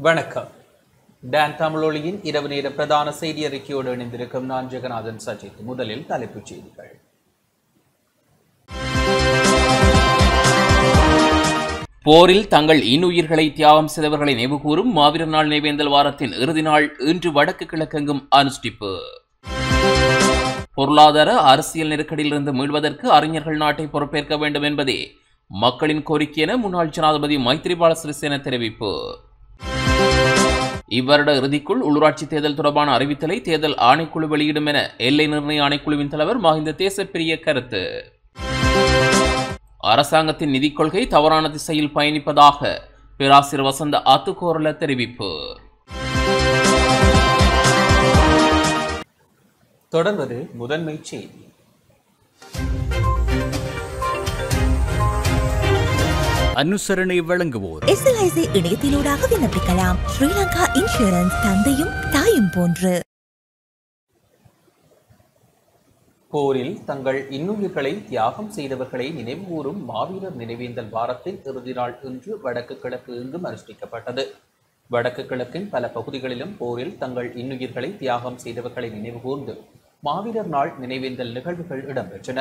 வணக்கம் டான் தமிழொலியின் இரவு நேர பிரதான செய்தி அறிக்கையோடு இணைந்திருக்கும் நான் ஜெகநாதன் சஜித் முதலில் தலைப்புச் செய்திகள் போரில் தங்கள் இன்னுயிர்களை தியாகம் செய்தவர்களை நினைவுகூரும் மாவீரர் நாள் நினைவேந்தல் வாரத்தின் இறுதி நாள் இன்று வடக்கு கிழக்கெங்கும் அனுஷ்டிப்பு பொருளாதார அரசியல் நெருக்கடியிலிருந்து மீள்வதற்கு அறிஞர்கள் நாட்டை பொறுப்பேற்க வேண்டும் என்பதே மக்களின் கோரிக்கை என முன்னாள் ஜனாதிபதி மைத்ரிபால சிறிசேன தெரிவிப்பு இவ்வருட இறுதிக்குள் உள்ளூராட்சி தேர்தல் தொடர்பான அறிவித்தலை தேர்தல் ஆணைக்குழு வெளியிடும் என எல்லை நிர்ணய ஆணைக்குழுவின் தலைவர் மஹிந்த தேசப்பிரிய கருத்து அரசாங்கத்தின் நிதிக் கொள்கை தவறான திசையில் பயணிப்பதாக பேராசிரியர் வசந்த ஆத்துக்கோரல தெரிவிப்பு தொடர்வது முதன்மை செய்தி அனுசரணை வழங்குவோர் எஸ்எல்ஐசி இணையத்தினூடாக விண்ணப்பிக்கலாம் ஸ்ரீலங்கா இன்சூரன்ஸ் தந்தையும் தாயும் போன்று போரில் தங்கள் இன்னுயிர்களை தியாகம் செய்தவர்களை நினைவுகூரும் மாவீரர் நினைவேந்தல் வாரத்தின் இறுதி நாள் இன்று வடக்கு கிழக்கு எங்கும் அனுஷ்டிக்கப்பட்டது வடக்கு கிழக்கின் பல பகுதிகளிலும் போரில் தங்கள் இன்னுயிர்களை தியாகம் செய்தவர்களை நினைவுகூர்ந்து மாவீரர் நாள் நினைவேந்தல் நிகழ்வுகள் இடம்பெற்றன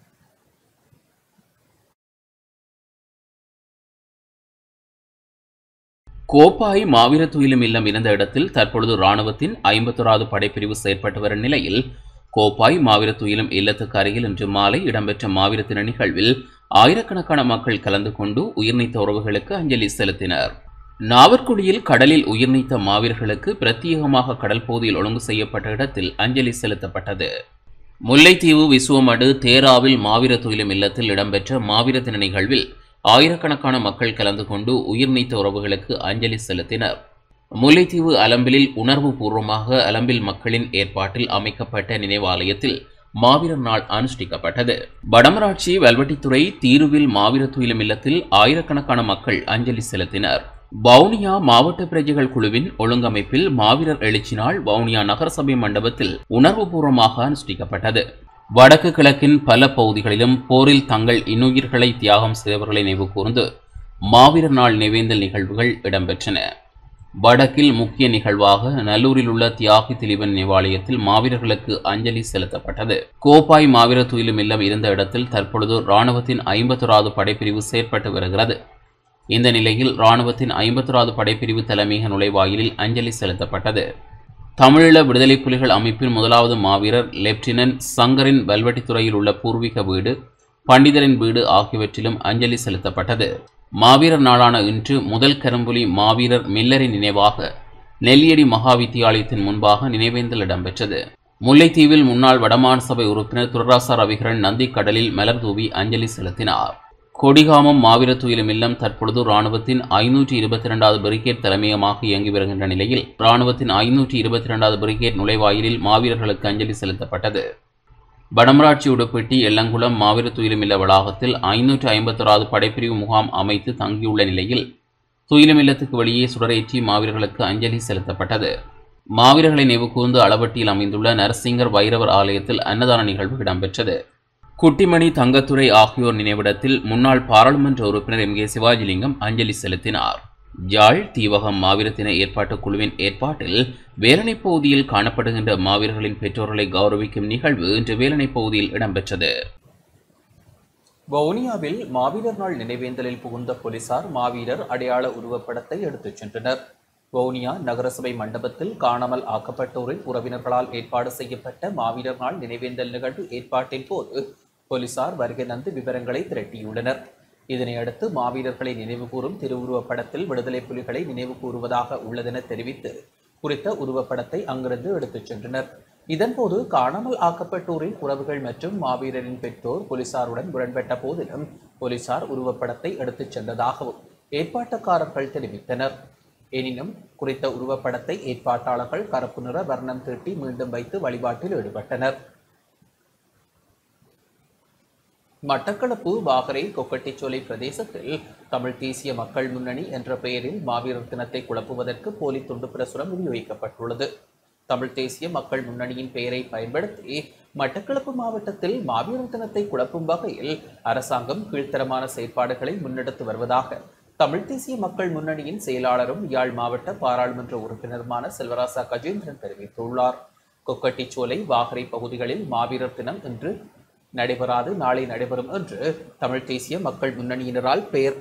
கோப்பாய் மாவீர துயிலும் இல்லம் இருந்த இடத்தில் தற்பொழுது இராணுவத்தின் ஐம்பத்தோராவது படைப்பிரிவு செயற்பட்டு வரும் நிலையில் கோப்பாய் மாவீர துயிலும் இல்லத்துக்கு அருகில் இன்று மாலை இடம்பெற்ற மாவீர தின நிகழ்வில் ஆயிரக்கணக்கான மக்கள் கலந்து கொண்டு உயிர்நீத்த உறவுகளுக்கு அஞ்சலி செலுத்தினர் நாவற்குடியில் கடலில் உயிர்நீத்த மாவீரர்களுக்கு பிரத்யேகமாக கடல் பகுதியில் ஒழுங்கு செய்யப்பட்ட இடத்தில் அஞ்சலி செலுத்தப்பட்டது முல்லைத்தீவு விசுவமடு தேராவில் மாவீர துயிலும் இல்லத்தில் இடம்பெற்ற மாவீர தின நிகழ்வில் ஆயிரக்கணக்கான மக்கள் கலந்து கொண்டு உயிர் நீத்த உறவுகளுக்கு அஞ்சலி செலுத்தினர் முல்லைத்தீவு அலம்பிலில் உணர்வு பூர்வமாக அலம்பில் மக்களின் ஏற்பாட்டில் அமைக்கப்பட்ட நினைவாலயத்தில் மாவீரர் நாள் அனுஷ்டிக்கப்பட்டது வடமராட்சி வல்வெட்டித்துறை தீருவில் மாவீர துயிலும் இல்லத்தில் ஆயிரக்கணக்கான மக்கள் அஞ்சலி செலுத்தினர் வவுனியா மாவட்ட பிரஜைகள் குழுவின் ஒழுங்கமைப்பில் மாவீரர் எழுச்சி நாள் வவுனியா நகரசபை மண்டபத்தில் உணர்வுபூர்வமாக அனுஷ்டிக்கப்பட்டது வடக்கு கிழக்கின் பல பகுதிகளிலும் போரில் தங்கள் இன்னுயிர்களை தியாகம் செய்தவர்களை நினைவு கூர்ந்து மாவீரர் நாள் நினைவேந்தல் நிகழ்வுகள் இடம்பெற்றன வடக்கில் முக்கிய நிகழ்வாக நல்லூரில் உள்ள தியாகி திலீபன் நினைவாலயத்தில் மாவீரர்களுக்கு அஞ்சலி செலுத்தப்பட்டது கோப்பாய் மாவீர துயிலும் இல்லம் இருந்த இடத்தில் தற்பொழுது இராணுவத்தின் ஐம்பத்தொராவது படைப்பிரிவு செயற்பட்டு வருகிறது இந்த நிலையில் இராணுவத்தின் ஐம்பத்தொராவது படைப்பிரிவு தலைமையக நுழைவாயிலில் அஞ்சலி செலுத்தப்பட்டது தமிழீழ விடுதலை புலிகள் அமைப்பின் முதலாவது மாவீரர் லெப்டினன்ட் சங்கரின் வல்வெட்டித்துறையில் உள்ள பூர்வீக வீடு பண்டிதரின் வீடு ஆகியவற்றிலும் அஞ்சலி செலுத்தப்பட்டது மாவீரர் நாளான இன்று முதல் கரும்புலி மாவீரர் மில்லரின் நினைவாக நெல்லியடி மகா வித்தியாலயத்தின் முன்பாக நினைவேந்தல் இடம்பெற்றது முல்லைத்தீவில் முன்னாள் வடமாநில சபை உறுப்பினர் துரராசா ரவிகரன் நந்தி கடலில் மலர் தூவி அஞ்சலி செலுத்தினார் கொடிகாமம் மாவீர துயிலும் இல்லம் தற்பொழுது ராணுவத்தின் ஐநூற்றி இருபத்தி இரண்டாவது பிரிகேட் தலைமையகமாக இயங்கி வருகின்ற நிலையில் ராணுவத்தின் ஐநூற்றி இருபத்தி இரண்டாவது பிரிகேட் நுழைவாயிலில் மாவீரர்களுக்கு அஞ்சலி செலுத்தப்பட்டது வடமராட்சி உடுப்பட்டி எல்லங்குளம் மாவீர துயிலும் இல்ல வளாகத்தில் ஐநூற்று ஐம்பத்தொராவது படைப்பிரிவு முகாம் அமைத்து தங்கியுள்ள நிலையில் துயிலும் இல்லத்துக்கு வெளியே சுடரேற்றி மாவீரர்களுக்கு அஞ்சலி செலுத்தப்பட்டது மாவீரர்களை நினைவு கூர்ந்து அளவட்டியில் அமைந்துள்ள நரசிங்கர் வைரவர் ஆலயத்தில் அன்னதான நிகழ்வு இடம்பெற்றது குட்டிமணி தங்கத்துறை ஆகியோர் நினைவிடத்தில் முன்னாள் பாராளுமன்ற உறுப்பினர் எம் கே சிவாஜிலிங்கம் அஞ்சலி செலுத்தினார் யாழ் தீவகம் மாவீரத்தின ஏற்பாட்டுக் குழுவின் ஏற்பாட்டில் வேலனை பகுதியில் காணப்படுகின்ற மாவீரர்களின் பெற்றோர்களை கௌரவிக்கும் நிகழ்வு இன்று வேலனை பகுதியில் இடம்பெற்றது வவுனியாவில் மாவீரர் நாள் நினைவேந்தலில் புகுந்த போலீசார் மாவீரர் அடையாள உருவப்படத்தை எடுத்துச் சென்றனர் வவுனியா நகரசபை மண்டபத்தில் காணாமல் ஆக்கப்பட்டோரின் உறவினர்களால் ஏற்பாடு செய்யப்பட்ட மாவீரர் நாள் நினைவேந்தல் நிகழ்வு ஏற்பாட்டின் போது போலீசார் வருகை தந்து விவரங்களை திரட்டியுள்ளனர் இதனையடுத்து மாவீரர்களை நினைவுகூரும் திருவுருவப் படத்தில் விடுதலை புலிகளை நினைவு கூறுவதாக உள்ளதென தெரிவித்து குறித்த உருவப்படத்தை அங்கிருந்து எடுத்துச் சென்றனர் இதன்போது காணாமல் ஆக்கப்பட்டோரின் உறவுகள் மற்றும் மாவீரரின் பெற்றோர் போலீசாருடன் முரண்பட்ட போதிலும் போலீசார் உருவப்படத்தை எடுத்துச் சென்றதாகவும் ஏற்பாட்டுக்காரர்கள் தெரிவித்தனர் எனினும் குறித்த உருவப்படத்தை ஏற்பாட்டாளர்கள் கருப்பு நிற வர்ணம் தீட்டி மீண்டும் வைத்து வழிபாட்டில் ஈடுபட்டனர் மட்டக்களப்பு வாகரை கொக்கட்டிச்சோலை பிரதேசத்தில் தமிழ் தேசிய மக்கள் முன்னணி என்ற பெயரில் மாவீரர் தினத்தை குழப்புவதற்கு போலி துண்டு பிரசுரம் விநியோகிக்கப்பட்டுள்ளது தமிழ் தேசிய மக்கள் முன்னணியின் பெயரை பயன்படுத்தி மட்டக்களப்பு மாவட்டத்தில் மாவீரர் தினத்தை குழப்பும் வகையில் அரசாங்கம் கீழ்த்தரமான செயற்பாடுகளை முன்னெடுத்து வருவதாக தமிழ் தேசிய மக்கள் முன்னணியின் செயலாளரும் யாழ் மாவட்ட பாராளுமன்ற உறுப்பினருமான செல்வராசா கஜேந்திரன் தெரிவித்துள்ளார் கொக்கட்டிச்சோலை வாகரை பகுதிகளில் மாவீரர் தினம் இன்று நடைபெறாது நாளை நடைபெறும் என்று தமிழ் தேசிய மக்கள் முன்னணியினரால் பெயர்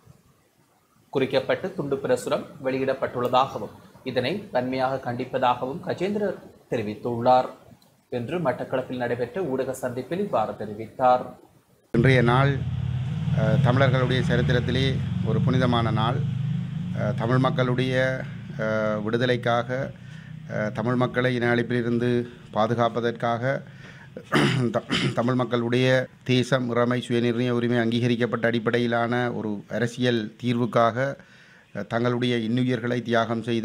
குறிக்கப்பட்டு துண்டு பிரசுரம் வெளியிடப்பட்டுள்ளதாகவும் இதனை வன்மையாக கண்டிப்பதாகவும் கஜேந்திரர் தெரிவித்துள்ளார் என்று மட்டக்களப்பில் நடைபெற்ற ஊடக சந்திப்பில் இவ்வாறு தெரிவித்தார் இன்றைய நாள் அஹ், தமிழர்களுடைய சரித்திரத்திலே ஒரு புனிதமான நாள் அஹ், தமிழ் மக்களுடைய அஹ், விடுதலைக்காக அஹ், தமிழ் மக்களை இன அழிப்பிலிருந்து பாதுகாப்பதற்காக த- தமிழ் மக்களுடைய தேசம் இறமை சுயநிர்ணய உரிமை அங்கீகரிக்கப்பட்ட அடிப்படையிலான ஒரு அரசியல் தீர்வுக்காக அஹ், தங்களுடைய இன்னுயிர்களை தியாகம் செய்த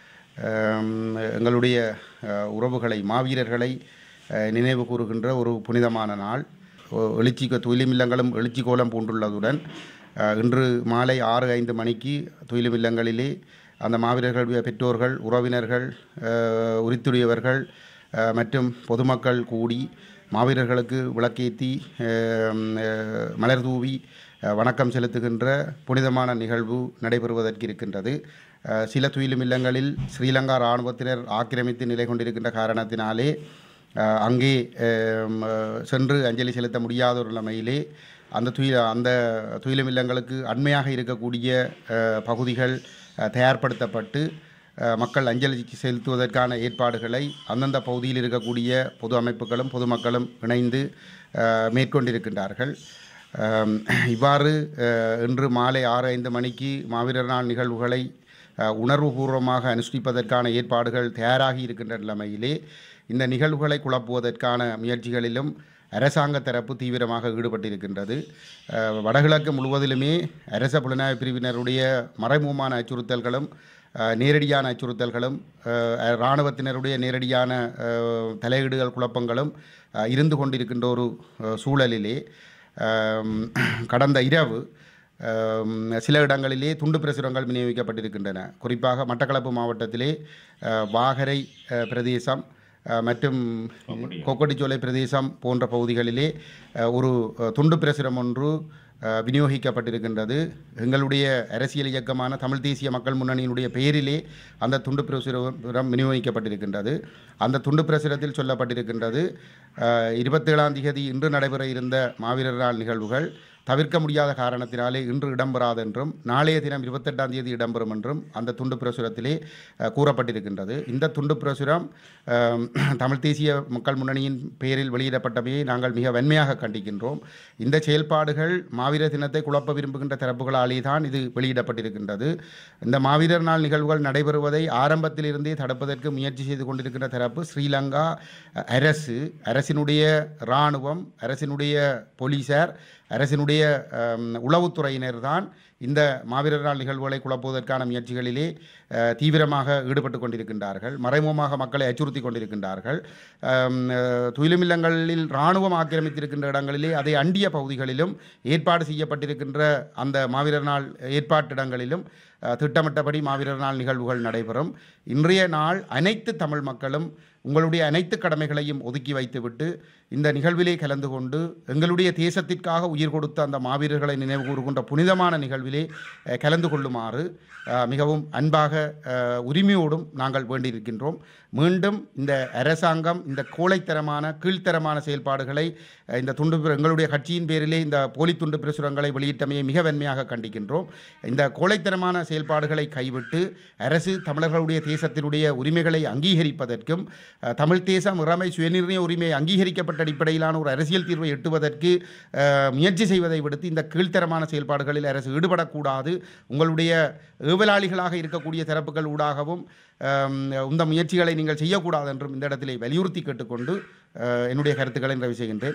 அம், எங்களுடைய அஹ், உறவுகளை மாவீரர்களை அஹ், நினைவு கூறுகின்ற ஒரு புனிதமான நாள் ஒ- எழுச்சி கோ- துயிலுமில்லங்களும் எழுச்சி கோலம் பூண்டுள்ளதுடன் அஹ், இன்று மாலை ஆறு ஐந்து மணிக்கு துயிலுமில்லங்களிலே அந்த மாவீரர்களுடைய பெற்றோர்கள் உறவினர்கள் அஹ், உரித்துடையவர்கள் அஹ், மற்றும் பொதுமக்கள் கூடி மாவீரர்களுக்கு விளக்கேற்றி அஹ், அஹ், மலர் தூவி அஹ், வணக்கம் செலுத்துகின்ற புனிதமான நிகழ்வு நடைபெறுவதற்கு இருக்கின்றது அஹ், சில துயிலும் இல்லங்களில் ஸ்ரீலங்கா இராணுவத்தினர் ஆக்கிரமித்து நிலை கொண்டிருக்கின்ற காரணத்தினாலே அஹ், அங்கே அஹ், அஹ், சென்று அஞ்சலி செலுத்த முடியாத ஒரு நிலைமையிலே அந்த துயில் அந்த துயிலும் இல்லங்களுக்கு அண்மையாக இருக்கக்கூடிய அஹ், பகுதிகள் அஹ், தயார்படுத்தப்பட்டு அஹ், மக்கள் அஞ்சலி செலுத்துவதற்கான ஏற்பாடுகளை அந்தந்த பகுதியில் இருக்கக்கூடிய பொது அமைப்புகளும் பொதுமக்களும் இணைந்து அஹ், மேற்கொண்டிருக்கின்றார்கள் அம், இவ்வாறு அஹ், இன்று மாலை ஆறு ஐந்து மணிக்கு மாவீரர் நாள் நிகழ்வுகளை அஹ், உணர்வுபூர்வமாக அனுஷ்டிப்பதற்கான ஏற்பாடுகள் தயாராகி இருக்கின்ற நிலைமையிலே இந்த நிகழ்வுகளை குழப்புவதற்கான முயற்சிகளிலும் அரசாங்க தரப்பு தீவிரமாக ஈடுபட்டிருக்கின்றது அஹ், வடகிழக்கு முழுவதிலுமே அரச புலனாய்வு பிரிவினருடைய மறைமுகமான அச்சுறுத்தல்களும் அஹ், நேரடியான அச்சுறுத்தல்களும் அஹ், இராணுவத்தினருடைய நேரடியான அஹ், தலையீடுகள் குழப்பங்களும் அஹ், இருந்து கொண்டிருக்கின்ற ஒரு அஹ், சூழலிலே அம், கடந்த இரவு அம், சில இடங்களிலே துண்டு பிரசுரங்கள் விநியோகிக்கப்பட்டிருக்கின்றன குறிப்பாக மட்டக்களப்பு மாவட்டத்திலே அஹ், வாகரை அஹ், பிரதேசம் அஹ், மற்றும் கொக்கட்டிச்சோலை பிரதேசம் போன்ற பகுதிகளிலே அஹ், ஒரு அஹ், துண்டு பிரசுரம் ஒன்று அஹ், விநியோகிக்கப்பட்டிருக்கின்றது எங்களுடைய அரசியல் இயக்கமான தமிழ் தேசிய மக்கள் முன்னணியினுடைய பெயரிலே அந்த துண்டு பிரசுரம் விநியோகிக்கப்பட்டிருக்கின்றது அந்த துண்டு பிரசுரத்தில் சொல்லப்பட்டிருக்கின்றது அஹ், இருபத்தேழாம் தேதி இன்று நடைபெற இருந்த மாவீரர் நாள் நிகழ்வுகள் தவிர்க்க முடியாத காரணத்தினாலே இன்று இடம்பெறாது என்றும் நாளைய தினம் இருபத்தெட்டாம் தேதி இடம்பெறும் என்றும் அந்த துண்டு பிரசுரத்திலே அஹ், கூறப்பட்டிருக்கின்றது இந்த துண்டு பிரசுரம் அஹ், தமிழ் தேசிய மக்கள் முன்னணியின் பெயரில் வெளியிடப்பட்டமையை நாங்கள் மிக வன்மையாக கண்டிக்கின்றோம் இந்த செயல்பாடுகள் மாவீரர் தினத்தை குழப்ப விரும்புகின்ற தரப்புகளாலே தான் இது வெளியிடப்பட்டிருக்கின்றது இந்த மாவீரர் நாள் நிகழ்வுகள் நடைபெறுவதை ஆரம்பத்திலிருந்தே தடுப்பதற்கு முயற்சி செய்து கொண்டிருக்கின்ற தரப்பு ஸ்ரீலங்கா அஹ், அரசு அரசினுடைய இராணுவம் அரசினுடைய போலீசார் அரசினுடைய அம், உளவுத்துறையினர் தான் இந்த மாவீரர் நாள் நிகழ்வுகளை குழப்புவதற்கான முயற்சிகளிலே அஹ், தீவிரமாக ஈடுபட்டு கொண்டிருக்கின்றார்கள் மறைமுகமாக மக்களை அச்சுறுத்தி கொண்டிருக்கின்றார்கள் அம், அஹ், துயிலுமில்லங்களில் இராணுவம் ஆக்கிரமித்திருக்கின்ற இடங்களிலே அதை அண்டிய பகுதிகளிலும் ஏற்பாடு செய்யப்பட்டிருக்கின்ற அந்த மாவீரர் நாள் ஏற்பாட்டிடங்களிலும் அஹ், திட்டமிட்டபடி மாவீரர் நாள் நிகழ்வுகள் நடைபெறும் இன்றைய நாள் அனைத்து தமிழ் மக்களும் உங்களுடைய அனைத்து கடமைகளையும் ஒதுக்கி வைத்துவிட்டு இந்த நிகழ்விலே கலந்து கொண்டு எங்களுடைய தேசத்திற்காக உயிர் கொடுத்த அந்த மாவீரர்களை நினைவு கூறுகின்ற புனிதமான நிகழ்விலே அஹ், கலந்து கொள்ளுமாறு அஹ், மிகவும் அன்பாக அஹ், உரிமையோடும் நாங்கள் வேண்டியிருக்கின்றோம் மீண்டும் இந்த அரசாங்கம் இந்த கோழைத்தரமான கீழ்த்தரமான செயல்பாடுகளை அஹ், இந்த துண்டு பிர- எங்களுடைய கட்சியின் பேரிலே இந்த போலி துண்டு பிரசுரங்களை வெளியிட்டமையை மிக வன்மையாக கண்டிக்கின்றோம் இந்த கோழைத்தனமான செயல்பாடுகளை கைவிட்டு அரசு தமிழர்களுடைய தேசத்தினுடைய உரிமைகளை அங்கீகரிப்பதற்கும் அஹ், தமிழ் தேசம் இறமை சுயநிர்ணய உரிமை அங்கீகரிக்கப்பட்ட அடிப்படையிலான ஒரு அரசியல் தீர்வை எட்டுவதற்கு அஹ், முயற்சி செய்வதை விடுத்து இந்த கீழ்த்தரமான செயல்பாடுகளில் அரசு ஈடுபடக்கூடாது உங்களுடைய ஏவலாளிகளாக இருக்கக்கூடிய தரப்புகள் ஊடாகவும் அம், இந்த முயற்சிகளை நீங்கள் செய்யக்கூடாது என்றும் இந்த இடத்திலே வலியுறுத்தி கேட்டுக்கொண்டு அஹ், என்னுடைய கருத்துக்களை நிறைவு செய்கின்றேன்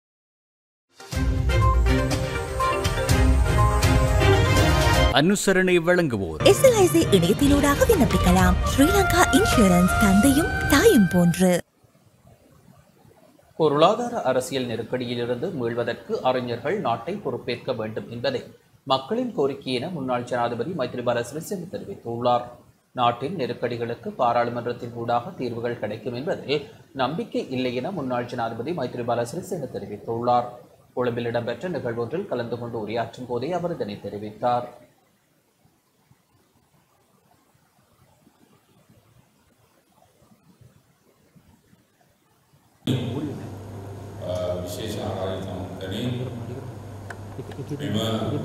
அனுசரணை வழங்குவோர் எஸ்எல்ஐசி இணையத்தினூடாக விண்ணப்பிக்கலாம் ஸ்ரீலங்கா இன்சூரன்ஸ் தந்தையும் தாயும் போன்று பொருளாதார அரசியல் நெருக்கடியிலிருந்து மீள்வதற்கு அறிஞர்கள் நாட்டை பொறுப்பேற்க வேண்டும் என்பதை மக்களின் கோரிக்கை என முன்னாள் ஜனாதிபதி மைத்ரிபால சிறிசேன தெரிவித்துள்ளார் நாட்டின் நெருக்கடிகளுக்கு பாராளுமன்றத்தின் ஊடாக தீர்வுகள் கிடைக்கும் என்பதில் நம்பிக்கை இல்லை என முன்னாள் ஜனாதிபதி மைத்ரிபால சிறிசேன தெரிவித்துள்ளார் கொழும்பில் இடம்பெற்ற நிகழ்வொன்றில் கலந்து கொண்டு உரையாற்றும் போதே அவர் இதனை தெரிவித்தார் විශේෂ ආරාධිතමකනේ මෙම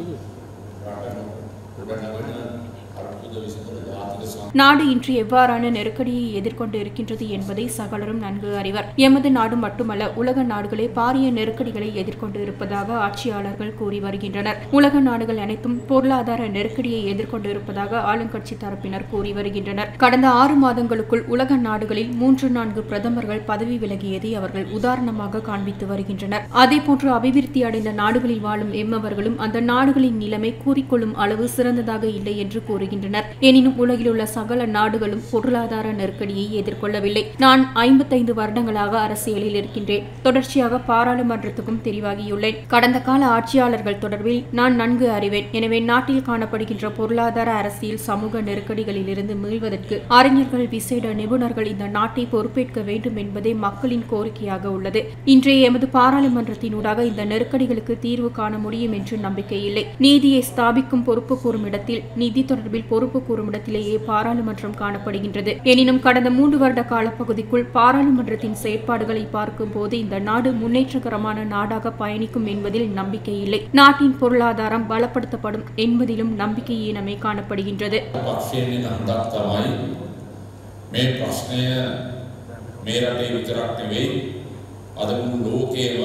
රට ගොඩනගන අර්බුද විසඳන ජාතික සම් நாடு இன்று எவ்வாறான நெருக்கடியை எதிர்கொண்டு இருக்கின்றது என்பதை சகலரும் நன்கு அறிவர் எமது நாடு மட்டுமல்ல உலக நாடுகளே பாரிய நெருக்கடிகளை எதிர்கொண்டு இருப்பதாக ஆட்சியாளர்கள் கூறி வருகின்றனர் உலக நாடுகள் அனைத்தும் பொருளாதார நெருக்கடியை எதிர்கொண்டு இருப்பதாக ஆளுங்கட்சி தரப்பினர் கூறி வருகின்றனர் கடந்த ஆறு மாதங்களுக்குள் உலக நாடுகளில் மூன்று நான்கு பிரதமர்கள் பதவி விலகியதை அவர்கள் உதாரணமாக காண்பித்து வருகின்றனர் அதேபோன்று அபிவிருத்தி அடைந்த நாடுகளில் வாழும் எம்மவர்களும் அந்த நாடுகளின் நிலைமை கூறிக்கொள்ளும் அளவு சிறந்ததாக இல்லை என்று கூறுகின்றனர் எனினும் உலகில் உள்ள சகல நாடுகளும் பொருளாதார நெருக்கடியை எதிர்கொள்ளவில்லை நான் ஐம்பத்தைந்து வருடங்களாக அரசியலில் இருக்கின்றேன் தொடர்ச்சியாக பாராளுமன்றத்துக்கும் தெரிவாகியுள்ளேன் கடந்த கால ஆட்சியாளர்கள் தொடர்பில் நான் நன்கு அறிவேன் எனவே நாட்டில் காணப்படுகின்ற பொருளாதார அரசியல் சமூக நெருக்கடிகளில் இருந்து மீள்வதற்கு அறிஞர்கள் விசேட நிபுணர்கள் இந்த நாட்டை பொறுப்பேற்க வேண்டும் என்பதே மக்களின் கோரிக்கையாக உள்ளது இன்றைய எமது பாராளுமன்றத்தினூடாக இந்த நெருக்கடிகளுக்கு தீர்வு காண முடியும் என்று நம்பிக்கை இல்லை நீதியை ஸ்தாபிக்கும் பொறுப்பு கூறும் இடத்தில் நிதி தொடர்பில் பொறுப்பு கூறும் இடத்திலேயே பாராளுமன்றம் காணப்படுகின்றது எனினும் கடந்த மூன்று வருட காலப்பகுதிக்குள் பாராளுமன்றத்தின் செயற்பாடுகளை பார்க்கும் போது இந்த நாடு முன்னேற்றகரமான நாடாக பயணிக்கும் என்பதில் நம்பிக்கை இல்லை நாட்டின் பொருளாதாரம் பலப்படுத்தப்படும் என்பதிலும் நம்பிக்கை ஈனமே காணப்படுகின்றது පක්ෂයෙන් එන අන්දක් තමයි මේ ප්‍රශ්නය මේ රටේ විතරක් නෙවෙයි අද මුළු ලෝකයේම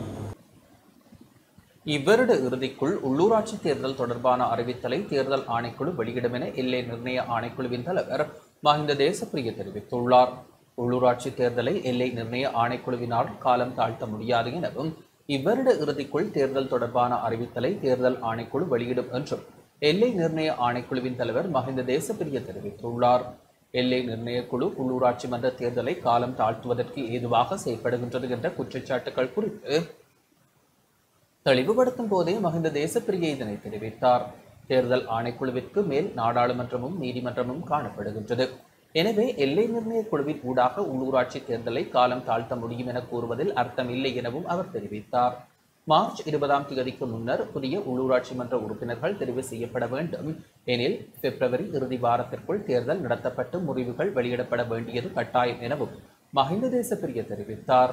இவ்வருட இறுதிக்குள் உள்ளூராட்சி தேர்தல் தொடர்பான அறிவித்தலை தேர்தல் ஆணைக்குழு வெளியிடும் என எல்லை நிர்ணய ஆணைக்குழுவின் தலைவர் மஹிந்த தேசப்பிரிய தெரிவித்துள்ளார் உள்ளூராட்சி தேர்தலை எல்லை நிர்ணய ஆணைக்குழுவினால் காலம் தாழ்த்த முடியாது எனவும் இவ்வருட இறுதிக்குள் தேர்தல் தொடர்பான அறிவித்தலை தேர்தல் ஆணைக்குழு வெளியிடும் என்றும் எல்லை நிர்ணய ஆணைக்குழுவின் தலைவர் மஹிந்த தேசப்பிரிய தெரிவித்துள்ளார் எல்லை நிர்ணய குழு உள்ளூராட்சி மன்ற தேர்தலை காலம் தாழ்த்துவதற்கு ஏதுவாக செயல்படுகின்றது என்ற குற்றச்சாட்டுகள் குறித்து தெளிவுபடுத்தும் போதே மஹிந்த தேசப்பிரிய இதனை தெரிவித்தார் தேர்தல் ஆணைக்குழுவிற்கு மேல் நாடாளுமன்றமும் நீதிமன்றமும் காணப்படுகின்றது எனவே எல்லை நிர்ணய குழுவின் ஊடாக உள்ளூராட்சி தேர்தலை காலம் தாழ்த்த முடியும் என கூறுவதில் அர்த்தம் இல்லை எனவும் அவர் தெரிவித்தார் மார்ச் இருபதாம் தேதிக்கு முன்னர் புதிய உள்ளூராட்சி மன்ற உறுப்பினர்கள் தெரிவு செய்யப்பட வேண்டும் எனில் பிப்ரவரி இறுதி வாரத்திற்குள் தேர்தல் நடத்தப்பட்டு முடிவுகள் வெளியிடப்பட வேண்டியது கட்டாயம் எனவும் மஹிந்த தேசப்பிரிய தெரிவித்தார்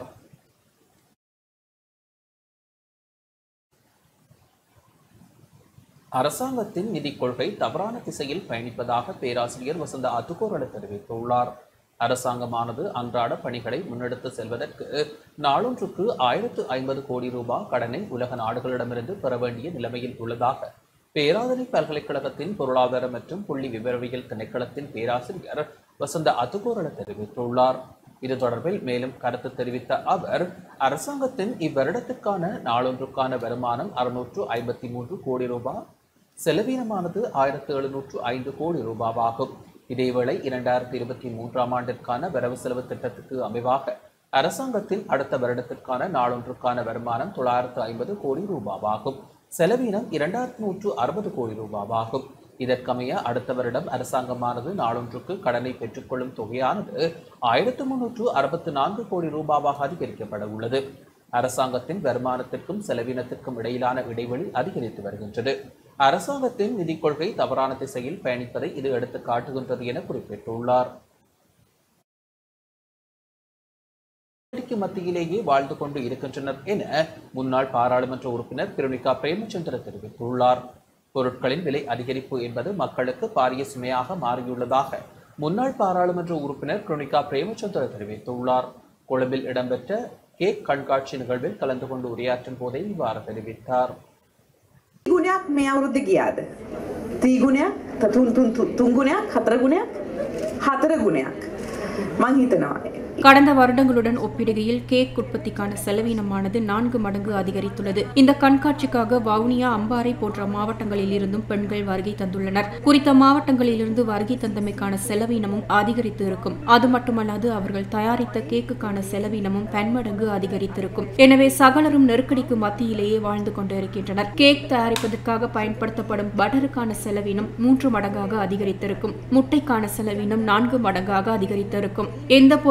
அரசாங்கத்தின் நிதிக் கொள்கை தவறான திசையில் பயணிப்பதாக பேராசிரியர் வசந்த அத்துக்கோரல தெரிவித்துள்ளார் அரசாங்கமானது அன்றாட பணிகளை முன்னெடுத்து செல்வதற்கு நாளொன்றுக்கு ஆயிரத்து ஐம்பது கோடி ரூபாய் கடனை உலக நாடுகளிடமிருந்து பெற வேண்டிய நிலைமையில் உள்ளதாக பேராதனை பல்கலைக்கழகத்தின் பொருளாதார மற்றும் புள்ளி விவரவியல் திணைக்களத்தின் பேராசிரியர் வசந்த அத்துக்கோரல தெரிவித்துள்ளார் இது தொடர்பில் மேலும் கருத்து தெரிவித்த அவர் அரசாங்கத்தின் இவ்வருடத்திற்கான நாளொன்றுக்கான வருமானம் அறுநூற்று ஐம்பத்தி மூன்று கோடி ரூபாய் செலவீனமானது ஆயிரத்து எழுநூற்று ஐந்து கோடி ரூபாவாகும் இதேவேளை இரண்டாயிரத்தி இருபத்தி மூன்றாம் ஆண்டிற்கான வரவு செலவு திட்டத்துக்கு அமைவாக அரசாங்கத்தின் அடுத்த வருடத்திற்கான நாளொன்றுக்கான வருமானம் தொள்ளாயிரத்து ஐம்பது கோடி ரூபாவாகும் செலவீனம் இரண்டாயிரத்து நூற்று அறுபது கோடி ரூபாவாகும் இதற்கமைய அடுத்த வருடம் அரசாங்கமானது நாளொன்றுக்கு கடனை பெற்றுக்கொள்ளும் தொகையானது ஆயிரத்து முன்னூற்று அறுபத்து நான்கு கோடி ரூபாவாக அதிகரிக்கப்பட உள்ளது அரசாங்கத்தின் வருமானத்திற்கும் செலவினத்திற்கும் இடையிலான இடைவெளி அதிகரித்து வருகின்றது அரசாங்கத்தின் நிதிக் கொள்கை தவறான திசையில் பயணிப்பதை இது எடுத்து காட்டுகின்றது என குறிப்பிட்டுள்ளார் நெருக்கடிக்கு மத்தியிலேயே வாழ்ந்து கொண்டு இருக்கின்றனர் என முன்னாள் பாராளுமன்ற உறுப்பினர் பிருணிகா பிரேமச்சந்திர தெரிவித்துள்ளார் பொருட்களின் விலை அதிகரிப்பு என்பது மக்களுக்கு பாரிய சுமையாக மாறியுள்ளதாக முன்னாள் பாராளுமன்ற உறுப்பினர் பிருணிகா பிரேமச்சந்திர தெரிவித்துள்ளார் கொழும்பில் இடம்பெற்ற கேக் கண்காட்சி நிகழ்வில் கலந்து கொண்டு உரையாற்றும் போதே இவ்வாறு தெரிவித்தார் ගුණයක් මේ අවුරුද්ද ගියාද. තීගුණයක් තුන් තුන් තුන් ගුණයක් හතර ගුණයක් හතර ගුණයක්. මං හිතනවා. கடந்த வருடங்களுடன் ஒப்பிடுகையில் கேக் உற்பத்திக்கான செலவினமானது நான்கு மடங்கு அதிகரித்துள்ளது இந்த கண்காட்சிக்காக வவுனியா அம்பாறை போன்ற மாவட்டங்களில் இருந்தும் பெண்கள் வருகை தந்துள்ளனர் குறித்த மாவட்டங்களிலிருந்து வருகை தந்தமைக்கான செலவினமும் அதிகரித்து இருக்கும் அது மட்டுமல்லாது அவர்கள் தயாரித்த கேக்குக்கான செலவினமும் பன்மடங்கு அதிகரித்திருக்கும் எனவே சகலரும் நெருக்கடிக்கு மத்தியிலேயே வாழ்ந்து கொண்டிருக்கின்றனர் கேக் தயாரிப்பதற்காக பயன்படுத்தப்படும் பட்டருக்கான செலவினம் மூன்று மடங்காக அதிகரித்திருக்கும் முட்டைக்கான செலவினம் நான்கு மடங்காக அதிகரித்திருக்கும் எந்த பொருட்களின்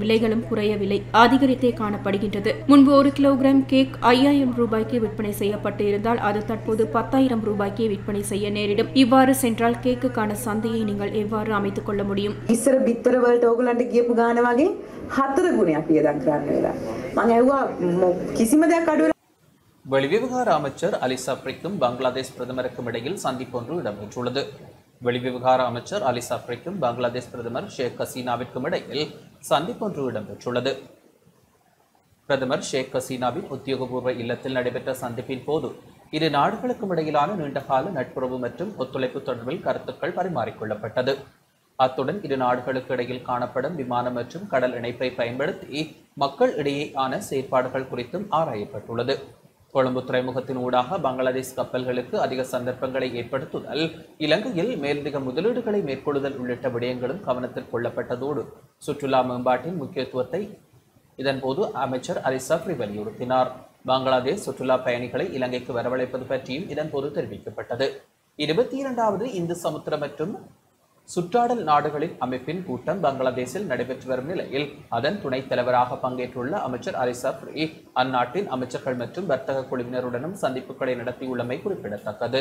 விலைகளும் குறையவில்லை அதிகரித்தே காணப்படுகின்றது முன்பு ஒரு கிலோகிராம் கேக் ஐயாயிரம் ரூபாய்க்கு விற்பனை செய்யப்பட்டு இருந்தால் அது தற்போது பத்தாயிரம் ரூபாய்க்கு விற்பனை செய்ய நேரிடும் இவ்வாறு சென்றால் கேக்குக்கான சந்தையை நீங்கள் எவ்வாறு அமைத்துக் கொள்ள முடியும் ඉස්සර බිත්තර වලට ඕගලන්ට කියපු ගාන වගේ හතර ගුණයක් වියදම් කරන්න වෙලා. මං ඇහුවා මො- කිසිම දෙයක් අඩු වෙලා வெளிவிவகார அமைச்சர் அலி சப்ரிக்கும் பங்களாதேஷ் பிரதமருக்கும் இடையில் சந்திப்பொன்று இடம்பெற்றுள்ளது வெளிவிவகார அமைச்சர் அலி சப்ரிக்கும் பங்களாதேஷ் பிரதமர் ஷேக் ஹசீனாவிற்கும் இடையில் சந்திப்பொன்று இடம்பெற்றுள்ளது பிரதமர் ஷேக் ஹசீனாவின் உத்தியோகபூர்வ இல்லத்தில் நடைபெற்ற சந்திப்பின் போது இரு நாடுகளுக்கும் இடையிலான நீண்டகால நட்புறவு மற்றும் ஒத்துழைப்பு தொடர்பில் கருத்துக்கள் பரிமாறிக்கொள்ளப்பட்டது அத்துடன் இரு நாடுகளுக்கு இடையில் காணப்படும் விமானம் மற்றும் கடல் இணைப்பை பயன்படுத்தி மக்கள் இடையேயான செயற்பாடுகள் குறித்தும் ஆராயப்பட்டுள்ளது கொழும்பு துறைமுகத்தின் ஊடாக பங்களாதேஷ் கப்பல்களுக்கு அதிக சந்தர்ப்பங்களை ஏற்படுத்துதல் இலங்கையில் மேலதிக முதலீடுகளை மேற்கொள்ளுதல் உள்ளிட்ட விடயங்களும் கவனத்தில் கொள்ளப்பட்டதோடு சுற்றுலா மேம்பாட்டின் முக்கியத்துவத்தை இதன்போது அமைச்சர் அலி சப்ரி வலியுறுத்தினார் பங்களாதேஷ் சுற்றுலா பயணிகளை இலங்கைக்கு வரவழைப்பது பற்றியும் இதன்போது தெரிவிக்கப்பட்டது இருபத்தி இரண்டாவது இந்து சமுத்திர மற்றும் சுற்றாடல் நாடுகளின் அமைப்பின் கூட்டம் பங்களாதேஷில் நடைபெற்று வரும் நிலையில் அதன் துணைத் தலைவராக பங்கேற்றுள்ள அமைச்சர் அலி சப்ரி அந்நாட்டின் அமைச்சர்கள் மற்றும் வர்த்தக குழுவினருடனும் சந்திப்புகளை நடத்தியுள்ளமை குறிப்பிடத்தக்கது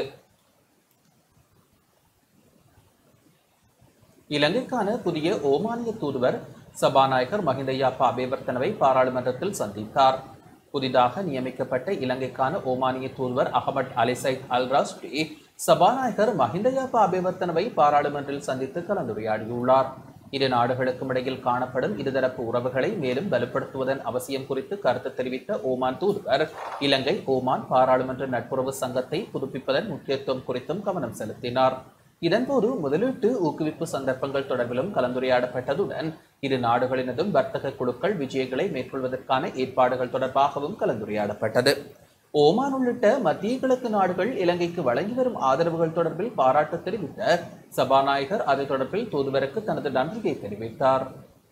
இலங்கைக்கான புதிய ஓமானிய தூதுவர் சபாநாயகர் மஹிந்தயாப்பா அபேவர்த்தனவை பாராளுமன்றத்தில் சந்தித்தார் புதிதாக நியமிக்கப்பட்ட இலங்கைக்கான ஓமானிய தூதுவர் அகமட் அலிசைத் அல் ராஸ்டி சபாநாயகர் மஹிந்தயாப்பா அபேவர்த்தனவை பாராளுமன்றில் சந்தித்து கலந்துரையாடியுள்ளார் இரு நாடுகளுக்கும் இடையில் காணப்படும் இருதரப்பு உறவுகளை மேலும் வலுப்படுத்துவதன் அவசியம் குறித்து கருத்து தெரிவித்த ஓமான் தூதுவர் இலங்கை ஓமான் பாராளுமன்ற நட்புறவு சங்கத்தை புதுப்பிப்பதன் முக்கியத்துவம் குறித்தும் கவனம் செலுத்தினார் இதன்போது முதலீட்டு ஊக்குவிப்பு சந்தர்ப்பங்கள் தொடர்பிலும் கலந்துரையாடப்பட்டதுடன் இரு நாடுகளினதும் வர்த்தக குழுக்கள் விஜயங்களை மேற்கொள்வதற்கான ஏற்பாடுகள் தொடர்பாகவும் கலந்துரையாடப்பட்டது ஓமான் உள்ளிட்ட மத்திய கிழக்கு நாடுகள் இலங்கைக்கு வழங்கி வரும் ஆதரவுகள் தொடர்பில் பாராட்டு தெரிவித்த சபாநாயகர் அது தொடர்பில் தூதுவருக்கு தனது நன்றியை தெரிவித்தார்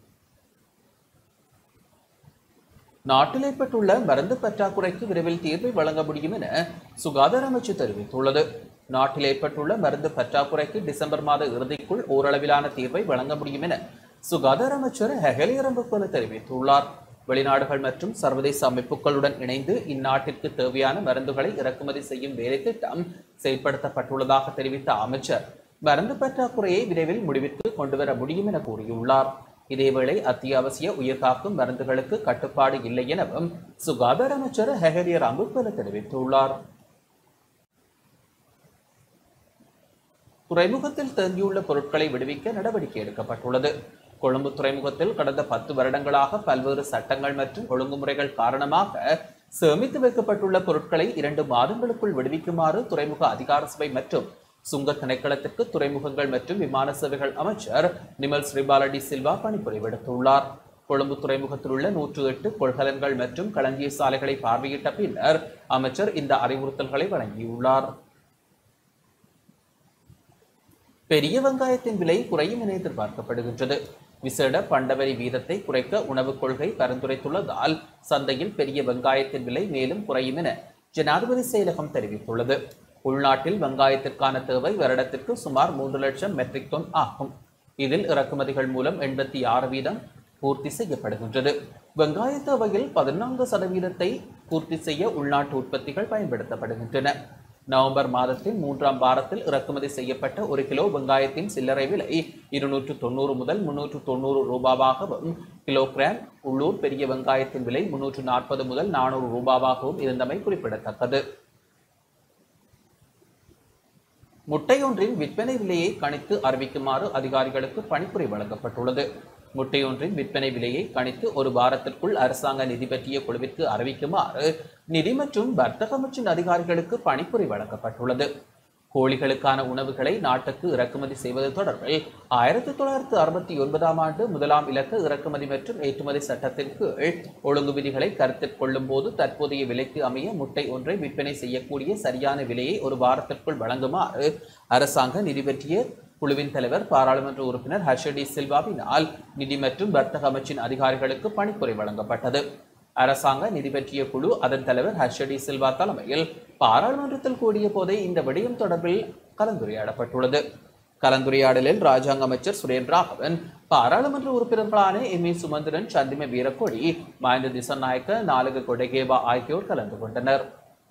நாட்டில் ஏற்பட்டுள்ள மருந்து பற்றாக்குறைக்கு விரைவில் தீர்வை வழங்க முடியும் என சுகாதார அமைச்சு தெரிவித்துள்ளது நாட்டில் ஏற்பட்டுள்ள மருந்து பற்றாக்குறைக்கு டிசம்பர் மாத இறுதிக்குள் ஓரளவிலான தீர்வை வழங்க முடியும் என சுகாதார அமைச்சர் ஹெகலி ரம்புக்கொல தெரிவித்துள்ளார் வெளிநாடுகள் மற்றும் சர்வதேச அமைப்புகளுடன் இணைந்து இந்நாட்டிற்கு தேவையான மருந்துகளை இறக்குமதி செய்யும் வேலை திட்டம் செயல்படுத்தப்பட்டுள்ளதாக தெரிவித்த அமைச்சர் மருந்து பற்றாக்குறையை விரைவில் முடிவிற்கு கொண்டுவர முடியும் என கூறியுள்ளார் இதேவேளை அத்தியாவசிய உயிர்காக்கும் மருந்துகளுக்கு கட்டுப்பாடு இல்லை எனவும் சுகாதார அமைச்சர் ஹெகரியர் அம்புப்பல தெரிவித்துள்ளார் துறைமுகத்தில் தேங்கியுள்ள பொருட்களை விடுவிக்க நடவடிக்கை எடுக்கப்பட்டுள்ளது கொழும்பு துறைமுகத்தில் கடந்த பத்து வருடங்களாக பல்வேறு சட்டங்கள் மற்றும் ஒழுங்குமுறைகள் காரணமாக சேமித்து வைக்கப்பட்டுள்ள பொருட்களை இரண்டு மாதங்களுக்குள் விடுவிக்குமாறு துறைமுக அதிகார சபை மற்றும் சுங்க திணைக்களத்திற்கு துறைமுகங்கள் மற்றும் விமான சேவைகள் அமைச்சர் நிமல் ஸ்ரீபாலடி சில்வா பணிப்புரை விடுத்துள்ளார் கொழும்பு துறைமுகத்தில் உள்ள நூற்று எட்டு கொள்கலன்கள் மற்றும் களஞ்சிய சாலைகளை பார்வையிட்ட பின்னர் அமைச்சர் இந்த அறிவுறுத்தல்களை வழங்கியுள்ளார் பெரிய வெங்காயத்தின் விலை குறையும் என எதிர்பார்க்கப்படுகின்றது விசேட பண்டவரி வீதத்தை குறைக்க உணவுக் கொள்கை பரிந்துரைத்துள்ளதால் சந்தையில் பெரிய வெங்காயத்தின் விலை மேலும் குறையும் என ஜனாதிபதி செயலகம் தெரிவித்துள்ளது உள்நாட்டில் வெங்காயத்திற்கான தேவை வருடத்திற்கு சுமார் மூன்று லட்சம் மெட்ரிக் டன் ஆகும் இதில் இறக்குமதிகள் மூலம் எண்பத்தி ஆறு வீதம் பூர்த்தி செய்யப்படுகின்றது வெங்காய தேவையில் பதினான்கு சதவீதத்தை பூர்த்தி செய்ய உள்நாட்டு உற்பத்திகள் பயன்படுத்தப்படுகின்றன நவம்பர் மாதத்தின் மூன்றாம் வாரத்தில் இறக்குமதி செய்யப்பட்ட ஒரு கிலோ வெங்காயத்தின் சில்லறை விலை இருநூற்று தொண்ணூறு முதல் முன்னூற்று தொண்ணூறு ரூபாவாகவும் கிலோகிராம் உள்ளூர் பெரிய வெங்காயத்தின் விலை முன்னூற்று நாற்பது முதல் நானூறு ரூபாவாகவும் இருந்தமை குறிப்பிடத்தக்கது முட்டையொன்றின் விற்பனை விலையை கணித்து அறிவிக்குமாறு அதிகாரிகளுக்கு பணிப்புரை வழங்கப்பட்டுள்ளது முட்டையொன்றின் விற்பனை விலையை கணித்து ஒரு வாரத்திற்குள் அரசாங்க நிதி பற்றிய குழுவிற்கு அறிவிக்குமாறு நிதி மற்றும் வர்த்தக அமைச்சின் அதிகாரிகளுக்கு பணிப்புரை வழங்கப்பட்டுள்ளது கோழிகளுக்கான உணவுகளை நாட்டுக்கு இறக்குமதி செய்வது தொடர்பில் ஆயிரத்தி தொள்ளாயிரத்து அறுபத்தி ஒன்பதாம் ஆண்டு முதலாம் இலக்க இறக்குமதி மற்றும் ஏற்றுமதி சட்டத்தின் கீழ் ஒழுங்கு விதிகளை கருத்தில் கொள்ளும் போது தற்போதைய விலைக்கு அமைய முட்டை ஒன்றை விற்பனை செய்யக்கூடிய சரியான விலையை ஒரு வாரத்திற்குள் வழங்குமாறு அரசாங்க நிதி பற்றிய குழுவின் தலைவர் பாராளுமன்ற உறுப்பினர் ஹர்ஷடி சில்வாவினால் நிதி மற்றும் வர்த்தக அமைச்சின் அதிகாரிகளுக்கு பணிப்புரை வழங்கப்பட்டது அரசாங்க நிதி பற்றிய குழு அதன் தலைவர் ஹர்ஷடி சில்வா தலைமையில் பாராளுமன்றத்தில் கூடிய போதே இந்த விடயம் தொடர்பில் கலந்துரையாடப்பட்டுள்ளது கலந்துரையாடலில் ராஜாங்க அமைச்சர் சுரேன் ராகவன் பாராளுமன்ற உறுப்பினர்களான எம் ஏ சுமந்திரன் சந்திம வீரக்கொடி மஹிந்த திசநாயக்க நாலக கொடகேவா ஆகியோர் கலந்து கொண்டனர்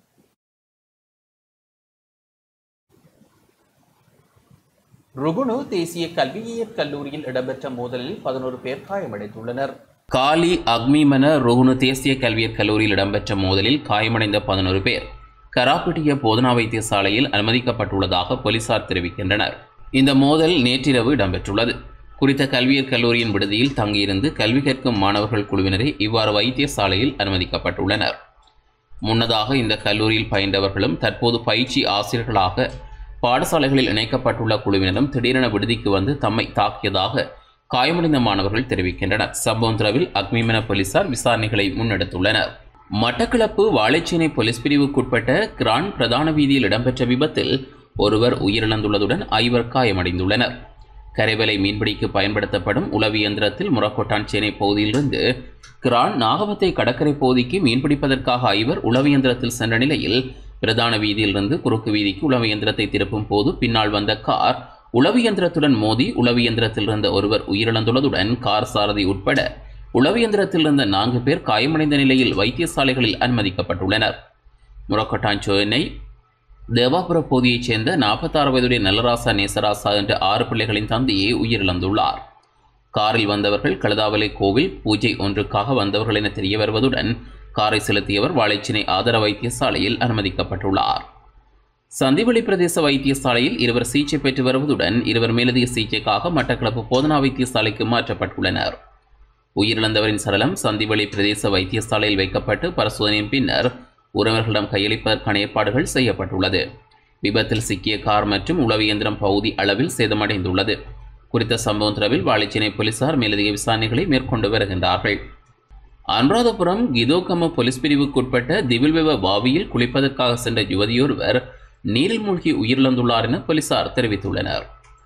ருகுணு தேசிய கல்வியியற் கல்லூரியில் இடம்பெற்ற மோதலில் பதினோரு பேர் காயமடைந்துள்ளனர் காலி அக்மிமன ரோகுணு தேசிய கல்வியற் கல்லூரியில் இடம்பெற்ற மோதலில் காயமடைந்த பதினோரு பேர் கராப்பிட்டிய போதனா வைத்தியசாலையில் அனுமதிக்கப்பட்டுள்ளதாக போலீசார் தெரிவிக்கின்றனர் இந்த மோதல் நேற்றிரவு இடம்பெற்றுள்ளது குறித்த கல்வியற் கல்லூரியின் விடுதியில் தங்கியிருந்து கல்வி கற்கும் மாணவர்கள் குழுவினரே இவ்வாறு வைத்தியசாலையில் அனுமதிக்கப்பட்டுள்ளனர் முன்னதாக இந்த கல்லூரியில் பயின்றவர்களும் தற்போது பயிற்சி ஆசிரியர்களாக பாடசாலைகளில் இணைக்கப்பட்டுள்ள குழுவினரும் திடீரென விடுதிக்கு வந்து தம்மை தாக்கியதாக காயமடைந்த மாணவர்கள் தெரிவிக்கின்றனர் சம்பவந்திரவில் அக்மிமன போலீசார் விசாரணைகளை முன்னெடுத்துள்ளனர் மட்டக்களப்பு வாழைச்சேனை போலீஸ் பிரிவுக்குட்பட்ட கிரான் பிரதான வீதியில் இடம்பெற்ற விபத்தில் ஒருவர் உயிரிழந்துள்ளதுடன் ஐவர் காயமடைந்துள்ளனர் கரைவலை மீன்பிடிக்கு பயன்படுத்தப்படும் உளவு இயந்திரத்தில் முரக்கொட்டான்சேனை பகுதியிலிருந்து கிரான் நாகவத்தை கடற்கரை பகுதிக்கு மீன்பிடிப்பதற்காக ஐவர் உளவு இயந்திரத்தில் சென்ற நிலையில் பிரதான வீதியிலிருந்து குறுக்கு வீதிக்கு உளவு இயந்திரத்தை திருப்பும் போது பின்னால் வந்த கார் உளவு இயந்திரத்துடன் மோதி உளவு இயந்திரத்தில் இருந்த ஒருவர் உயிரிழந்துள்ளதுடன் கார் சாரதி உட்பட உளவு இயந்திரத்தில் இருந்த நான்கு பேர் காயமடைந்த நிலையில் வைத்தியசாலைகளில் அனுமதிக்கப்பட்டுள்ளனர் முரக்கொட்டாஞ்சோனை தேவாபுர பகுதியைச் சேர்ந்த நாற்பத்தாறு வயதுடைய நல்லராசா நேசராசா என்ற ஆறு பிள்ளைகளின் தந்தையே உயிரிழந்துள்ளார் காரில் வந்தவர்கள் கழுதாவலை கோவில் பூஜை ஒன்றுக்காக வந்தவர்கள் என தெரிய வருவதுடன் காரை செலுத்தியவர் வாழைச்சினை ஆதர வைத்தியசாலையில் அனுமதிக்கப்பட்டுள்ளார் சந்திவெளி பிரதேச வைத்தியசாலையில் இருவர் சிகிச்சை பெற்று வருவதுடன் இருவர் மேலதிக சிகிச்சைக்காக மட்டக்களப்பு போதனா வைத்தியசாலைக்கு மாற்றப்பட்டுள்ளனர் உயிரிழந்தவரின் சடலம் சந்திவெளி பிரதேச வைத்தியசாலையில் வைக்கப்பட்டு பரிசோதனையின் பின்னர் உறவினர்களிடம் கையளிப்பதற்கான ஏற்பாடுகள் செய்யப்பட்டுள்ளது விபத்தில் சிக்கிய கார் மற்றும் உளவு இயந்திரம் பகுதி அளவில் சேதமடைந்துள்ளது குறித்த சம்பவம் தொடர்பில் வாழைச்சினை போலீசார் மேலதிக விசாரணைகளை மேற்கொண்டு வருகின்றார்கள் அனுராதபுரம் கிதோகம போலீஸ் பிரிவுக்குட்பட்ட திவில்வெவ வாவியில் குளிப்பதற்காக சென்ற யுவதியொருவர் நீரில் மூழ்கி உயிரிழந்துள்ளார் என போலீசார் தெரிவித்துள்ளனர்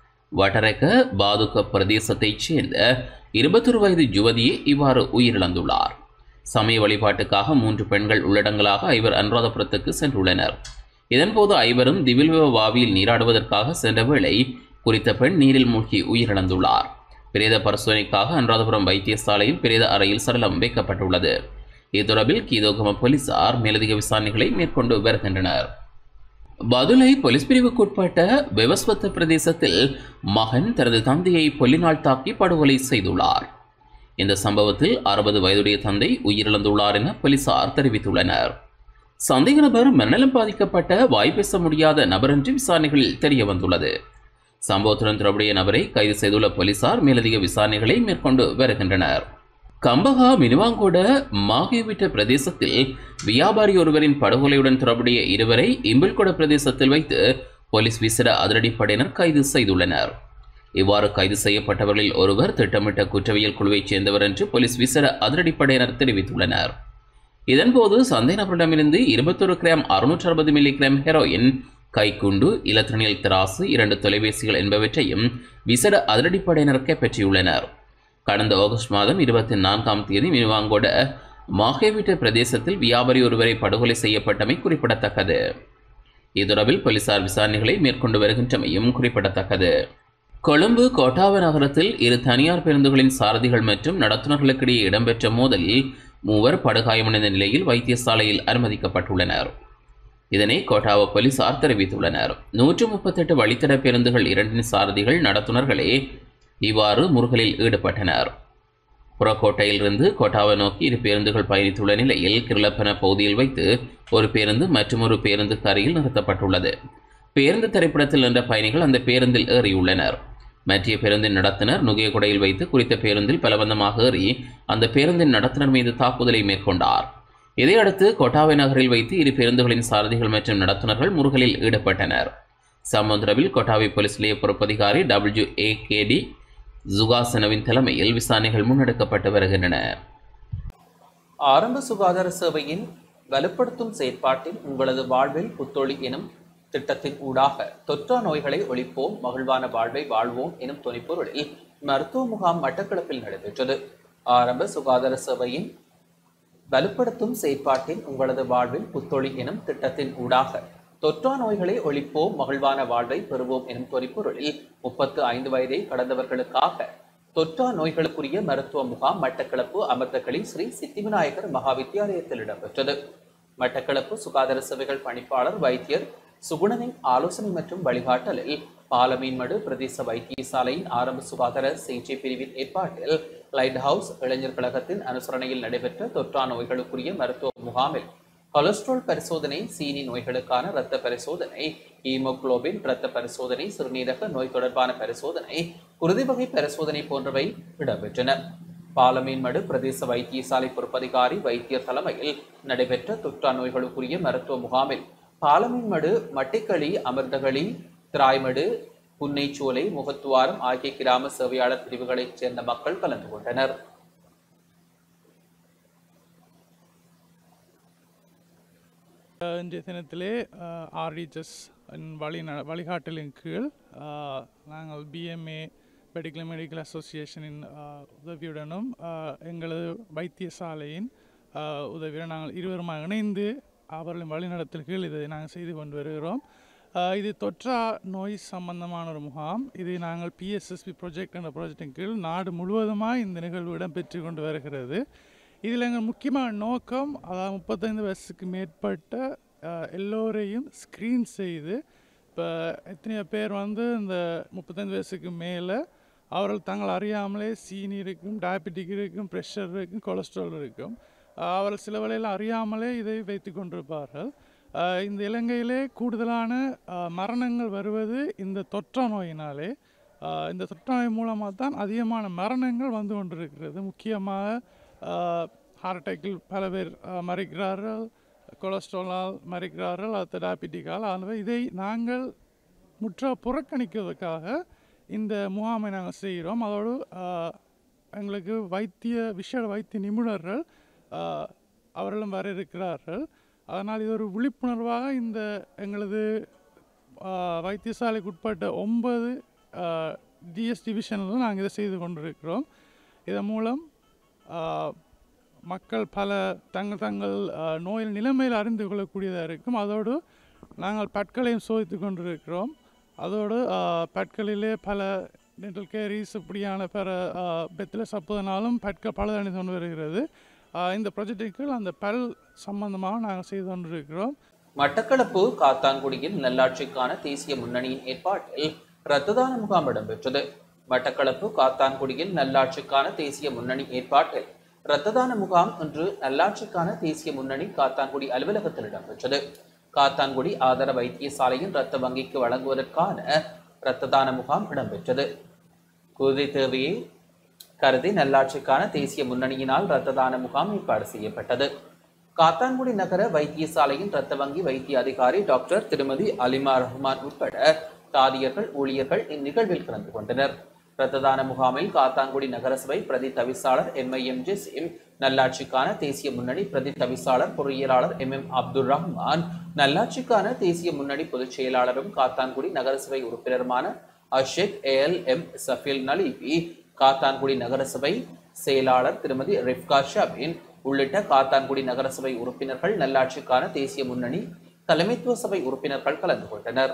வடரக பாதுக பிரதேசத்தைச் சேர்ந்த இருபத்தொரு வயது யுவதியே இவ்வாறு உயிரிழந்துள்ளார் சமய வழிபாட்டுக்காக மூன்று பெண்கள் உள்ளடங்கலாக ஐவர் அனுராதபுரத்துக்கு சென்றுள்ளனர் இதன்போது ஐவரும் திவில்வெவ வாவியில் நீராடுவதற்காக சென்ற வேளை குறித்த பெண் நீரில் மூழ்கி உயிரிழந்துள்ளார் பிரேத பரிசோதனைக்காக அனுராதபுரம் வைத்தியசாலையில் பிரேத அறையில் சடலம் வைக்கப்பட்டுள்ளது இது தொடர்பில் கீதோகம போலீசார் மேலதிக விசாரணைகளை மேற்கொண்டு வருகின்றனர் பதுளை போலீஸ் பிரிவுக்குட்பட்ட வெவஸ்வத்த பிரதேசத்தில் மகன் தனது தந்தையை பொல்லினால் தாக்கி படுகொலை செய்துள்ளார் இந்த சம்பவத்தில் அறுபது வயதுடைய தந்தை உயிரிழந்துள்ளார் என போலீசார் தெரிவித்துள்ளனர் சந்தேக நபர் மனநலம் பாதிக்கப்பட்ட வாய்ப்பேச முடியாத நபர் என்று விசாரணைகளில் தெரிய வந்துள்ளது சம்பவத்துடன் தொடர்புடைய நபரை கைது செய்துள்ள போலீசார் மேலதிக விசாரணைகளை மேற்கொண்டு வருகின்றனர் கம்பகா மினுவாங்கோட மாகேவிட்ட பிரதேசத்தில் வியாபாரி ஒருவரின் படுகொலையுடன் தொடர்புடைய இருவரை இம்பிள்கொட பிரதேசத்தில் வைத்து போலீஸ் விசிற அதிரடிப்படையினர் கைது செய்துள்ளனர் இவ்வாறு கைது செய்யப்பட்டவர்களில் ஒருவர் திட்டமிட்ட குற்றவியல் குழுவைச் சேர்ந்தவர் என்று போலீஸ் விசிற அதிரடிப்படையினர் தெரிவித்துள்ளனர் இதன்போது சந்தேக நபரிடமிருந்து இருபத்தொரு கிராம் அறுநூற்று அறுபது மில்லி கிராம் ஹெரோயின் கைக்குண்டு இலத்திரனியல் திராசு இரண்டு தொலைபேசிகள் என்பவற்றையும் விசேட அதிரடிப்படையினர் கைப்பற்றியுள்ளனர் கடந்த ஆகஸ்ட் மாதம் இருபத்தி நான்காம் தேதி மினுவாங்கோட மாகேவிட்ட பிரதேசத்தில் வியாபாரி ஒருவரை படுகொலை செய்யப்பட்டமை குறிப்பிடத்தக்கது இது தொடர்பில் போலீசார் விசாரணைகளை மேற்கொண்டு வருகின்றமையும் குறிப்பிடத்தக்கது கொழும்பு கோட்டாவ நகரத்தில் இரு தனியார் பேருந்துகளின் சாரதிகள் மற்றும் நடத்துனர்களுக்கிடையே இடம்பெற்ற மோதலில் மூவர் படுகாயமடைந்த நிலையில் வைத்தியசாலையில் அனுமதிக்கப்பட்டுள்ளனர் இதனை கோட்டாவ போலீசார் தெரிவித்துள்ளனர் நூற்று முப்பத்தெட்டு வழித்தட பேருந்துகள் இரண்டின் சாரதிகள் நடத்துனர்களே இவ்வாறு முருகலில் ஈடுபட்டனர் புறக்கோட்டையிலிருந்து கோட்டாவை நோக்கி இரு பேருந்துகள் பயணித்துள்ள நிலையில் கிருளப்பன பகுதியில் வைத்து ஒரு பேருந்து மற்றொரு பேருந்துக்கு அருகில் நிறுத்தப்பட்டுள்ளது பேருந்து திரைப்படத்தில் நின்ற பயணிகள் அந்த பேருந்தில் ஏறியுள்ளனர் மற்றிய பேருந்தின் நடத்துனர் நுகையகுடையில் வைத்து குறித்த பேருந்தில் பலவந்தமாக ஏறி அந்த பேருந்தின் நடத்துனர் மீது தாக்குதலை மேற்கொண்டார் இதையடுத்து கொட்டாவை நகரில் வைத்து இரு பேருந்துகளின் சாரதிகள் மற்றும் நடத்துனர்கள் முருகலில் ஈடுபட்டனர் சம்பந்தரவில் கொட்டாவை போலீஸ் நிலைய பொறுப்பதிகாரி டபிள்யூ ஏ கேடி ஜுகாசனவின் தலைமையில் விசாரணைகள் முன்னெடுக்கப்பட்டு வருகின்றன ஆரம்ப சுகாதார சேவையின் வலுப்படுத்தும் செயற்பாட்டில் உங்களது வாழ்வில் புத்தொழி எனும் திட்டத்தின் ஊடாக தொற்றா நோய்களை ஒழிப்போம் மகிழ்வான வாழ்வை வாழ்வோம் எனும் துணைப்பொருளில் மருத்துவ முகாம் மட்டக்களப்பில் நடைபெற்றது ஆரம்ப சுகாதார சேவையின் வலுப்படுத்தும் செயற்பாட்டில் உங்களது வாழ்வில் புத்தொழி எனும் திட்டத்தின் ஊடாக தொற்றா நோய்களை ஒழிப்போம் மகிழ்வான வாழ்வை பெறுவோம் எனும் தொனிப்பொருளில் முப்பத்து ஐந்து வயதை கடந்தவர்களுக்காக தொற்றா நோய்களுக்குரிய மருத்துவ முகாம் மட்டக்களப்பு அமர்தகளி ஸ்ரீ சித்திவிநாயகர் மகா வித்தியாலயத்தில் இடம்பெற்றது மட்டக்களப்பு சுகாதார சேவைகள் பணிப்பாளர் வைத்தியர் சுகுணனின் ஆலோசனை மற்றும் வழிகாட்டலில் பாலமீன்மடு பிரதேச வைத்தியசாலையின் ஆரம்ப சுகாதார சிகிச்சை பிரிவின் ஏற்பாட்டில் லைட் ஹவுஸ் இளைஞர் கழகத்தின் அனுசரணையில் நடைபெற்ற தொற்றா நோய்களுக்குரிய மருத்துவ முகாமில் கொலஸ்ட்ரால் பரிசோதனை சீனி நோய்களுக்கான இரத்த பரிசோதனை ஹீமோகுளோபின் இரத்த பரிசோதனை சிறுநீரக நோய் தொடர்பான பரிசோதனை குருதி வகை பரிசோதனை போன்றவை இடம்பெற்றன பாலமீன்மடு பிரதேச வைத்தியசாலை பொறுப்பதிகாரி வைத்தியர் தலைமையில் நடைபெற்ற தொற்றா நோய்களுக்குரிய மருத்துவ முகாமில் பாலமீன்மடு மட்டிக்களி அமிர்தகளி திராய்மடு புன்னைச்சோலை முகத்துவாரம் ஆகிய கிராம சேவையாளர் பிரிவுகளைச் சேர்ந்த மக்கள் கலந்து கொண்டனர் அஹ் இன்றைய தினத்திலே ஆர்டிஎச்எஸ் வழி ந வழிகாட்டலின் கீழ் அஹ், நாங்கள் பிஎம்ஏ மெடிக்கல் மெடிக்கல் அசோசியேஷனின் அஹ், உதவியுடனும் அஹ், எங்களது வைத்தியசாலையின் அஹ், உதவியுடன் நாங்கள் இருவருமாக இணைந்து அவர்களின் வழிநடத்தல் கீழ் இதை நாங்கள் செய்து கொண்டு வருகிறோம் அஹ், இது தொற்றா நோய் சம்பந்தமான ஒரு முகாம் இது நாங்கள் பிஎஸ்எஸ்பி ப்ராஜெக்ட் என்ற ப்ராஜெக்டின் கீழ் நாடு முழுவதுமாக இந்த நிகழ்வு இடம்பெற்று கொண்டு வருகிறது இதில் எங்கள் முக்கியமான நோக்கம் அதாவது முப்பத்தைந்து வயசுக்கு மேற்பட்ட அஹ், எல்லோரையும் ஸ்க்ரீன் செய்து இப்போ எத்தனையோ பேர் வந்து இந்த முப்பத்தைந்து வயசுக்கு மேலே அவர்கள் தங்கள் அறியாமலே சீனி இருக்கும் டயபெட்டிக் இருக்கும் ப்ரெஷர் இருக்கும் கொலஸ்ட்ரால் இருக்கும் அஹ், அவர்கள் சில வேளையில் அறியாமலே இதை வைத்து கொண்டிருப்பார்கள் அஹ், இந்த இலங்கையிலே கூடுதலான அஹ், மரணங்கள் வருவது இந்த தொற்றா நோயினாலே அஹ், இந்த தொற்றா நோய் மூலமாக தான் அதிகமான மரணங்கள் வந்து கொண்டிருக்கிறது முக்கியமாக ஹார்ட் அட்டாக்கில் பல பேர் அஹ், மறிக்கிறார்கள் கொலஸ்ட்ராலால் மறிக்கிறார்கள் அடுத்த டயபெட்டிக்கால் ஆகவே இதை நாங்கள் முற்ற புறக்கணிக்கிறதுக்காக இந்த முகாமை நாங்கள் செய்கிறோம் அதோடு அஹ், எங்களுக்கு வைத்திய விஷய வைத்திய நிபுணர்கள் அஹ், அவர்களும் வர இருக்கிறார்கள் அதனால் இது ஒரு விழிப்புணர்வாக இந்த எங்களது அஹ், வைத்தியசாலைக்கு உட்பட்ட ஒன்பது டிஎஸ் டிவிஷனில் நாங்கள் இதை செய்து கொண்டிருக்கிறோம் இதன் மூலம் அஹ், மக்கள் பல தங்கள் தங்கள் அஹ், நோயில் நிலைமையில் அறிந்து கொள்ளக்கூடியதாக இருக்கும் அதோடு நாங்கள் பட்களையும் சோதித்து கொண்டிருக்கிறோம் அதோடு அஹ், பட்களிலே பல டென்டல் கேரிஸ் இப்படியான பிற பெத்தில் சப்புதனாலும் பட்கள் பலதணி கொண்டு வருகிறது அஹ், இந்த ப்ராஜெக்டின் கீழ் அந்த பல் சம்பந்தமாக நாங்கள் செய்து கொண்டிருக்கிறோம் மட்டக்களப்பு காத்தான்குடியில் நல்லாட்சிக்கான தேசிய முன்னணியின் ஏற்பாட்டில் இரத்த தான முகாம் இடம்பெற்றது மட்டக்களப்பு காத்தான்குடியில் நல்லாட்சிக்கான தேசிய முன்னணி ஏற்பாட்டில் இரத்த தான முகாம் இன்று நல்லாட்சிக்கான தேசிய முன்னணி காத்தான்குடி அலுவலகத்தில் இடம்பெற்றது காத்தான்குடி ஆதார வைத்தியசாலையின் இரத்த வங்கிக்கு வழங்குவதற்கான இரத்த தான முகாம் இடம்பெற்றது குருதி தேவையை கருதி நல்லாட்சிக்கான தேசிய முன்னணியினால் இரத்த தான முகாம் ஏற்பாடு செய்யப்பட்டது காத்தான்குடி நகர வைத்தியசாலையின் இரத்த வங்கி வைத்திய அதிகாரி டாக்டர் திருமதி அலிமா ரஹ்மான் உட்பட தாதியர்கள் ஊழியர்கள் இந்நிகழ்வில் கலந்து கொண்டனர் இரத்த தான முகாமில் காத்தான்குடி நகரசபை பிரதி தவிசாளர் எம் ஐ எம் ஜெசிம் நல்லாட்சிக்கான தேசிய முன்னணி பிரதி தவிசாளர் பொறியியலாளர் எம் எம் அப்துல் ரஹ்மான் நல்லாட்சிக்கான தேசிய முன்னணி பொதுச் செயலாளரும் காத்தான்குடி நகரசபை உறுப்பினருமான அஷேக் எல் எம் சஃபில் நலீபி காத்தான்குடி நகரசபை செயலாளர் திருமதி ரிப்கா ஷாபின் உள்ளிட்ட காத்தான்குடி நகரசபை உறுப்பினர்கள் நல்லாட்சிக்கான தேசிய முன்னணி தலைமைத்துவ சபை உறுப்பினர்கள் கலந்து கொண்டனர்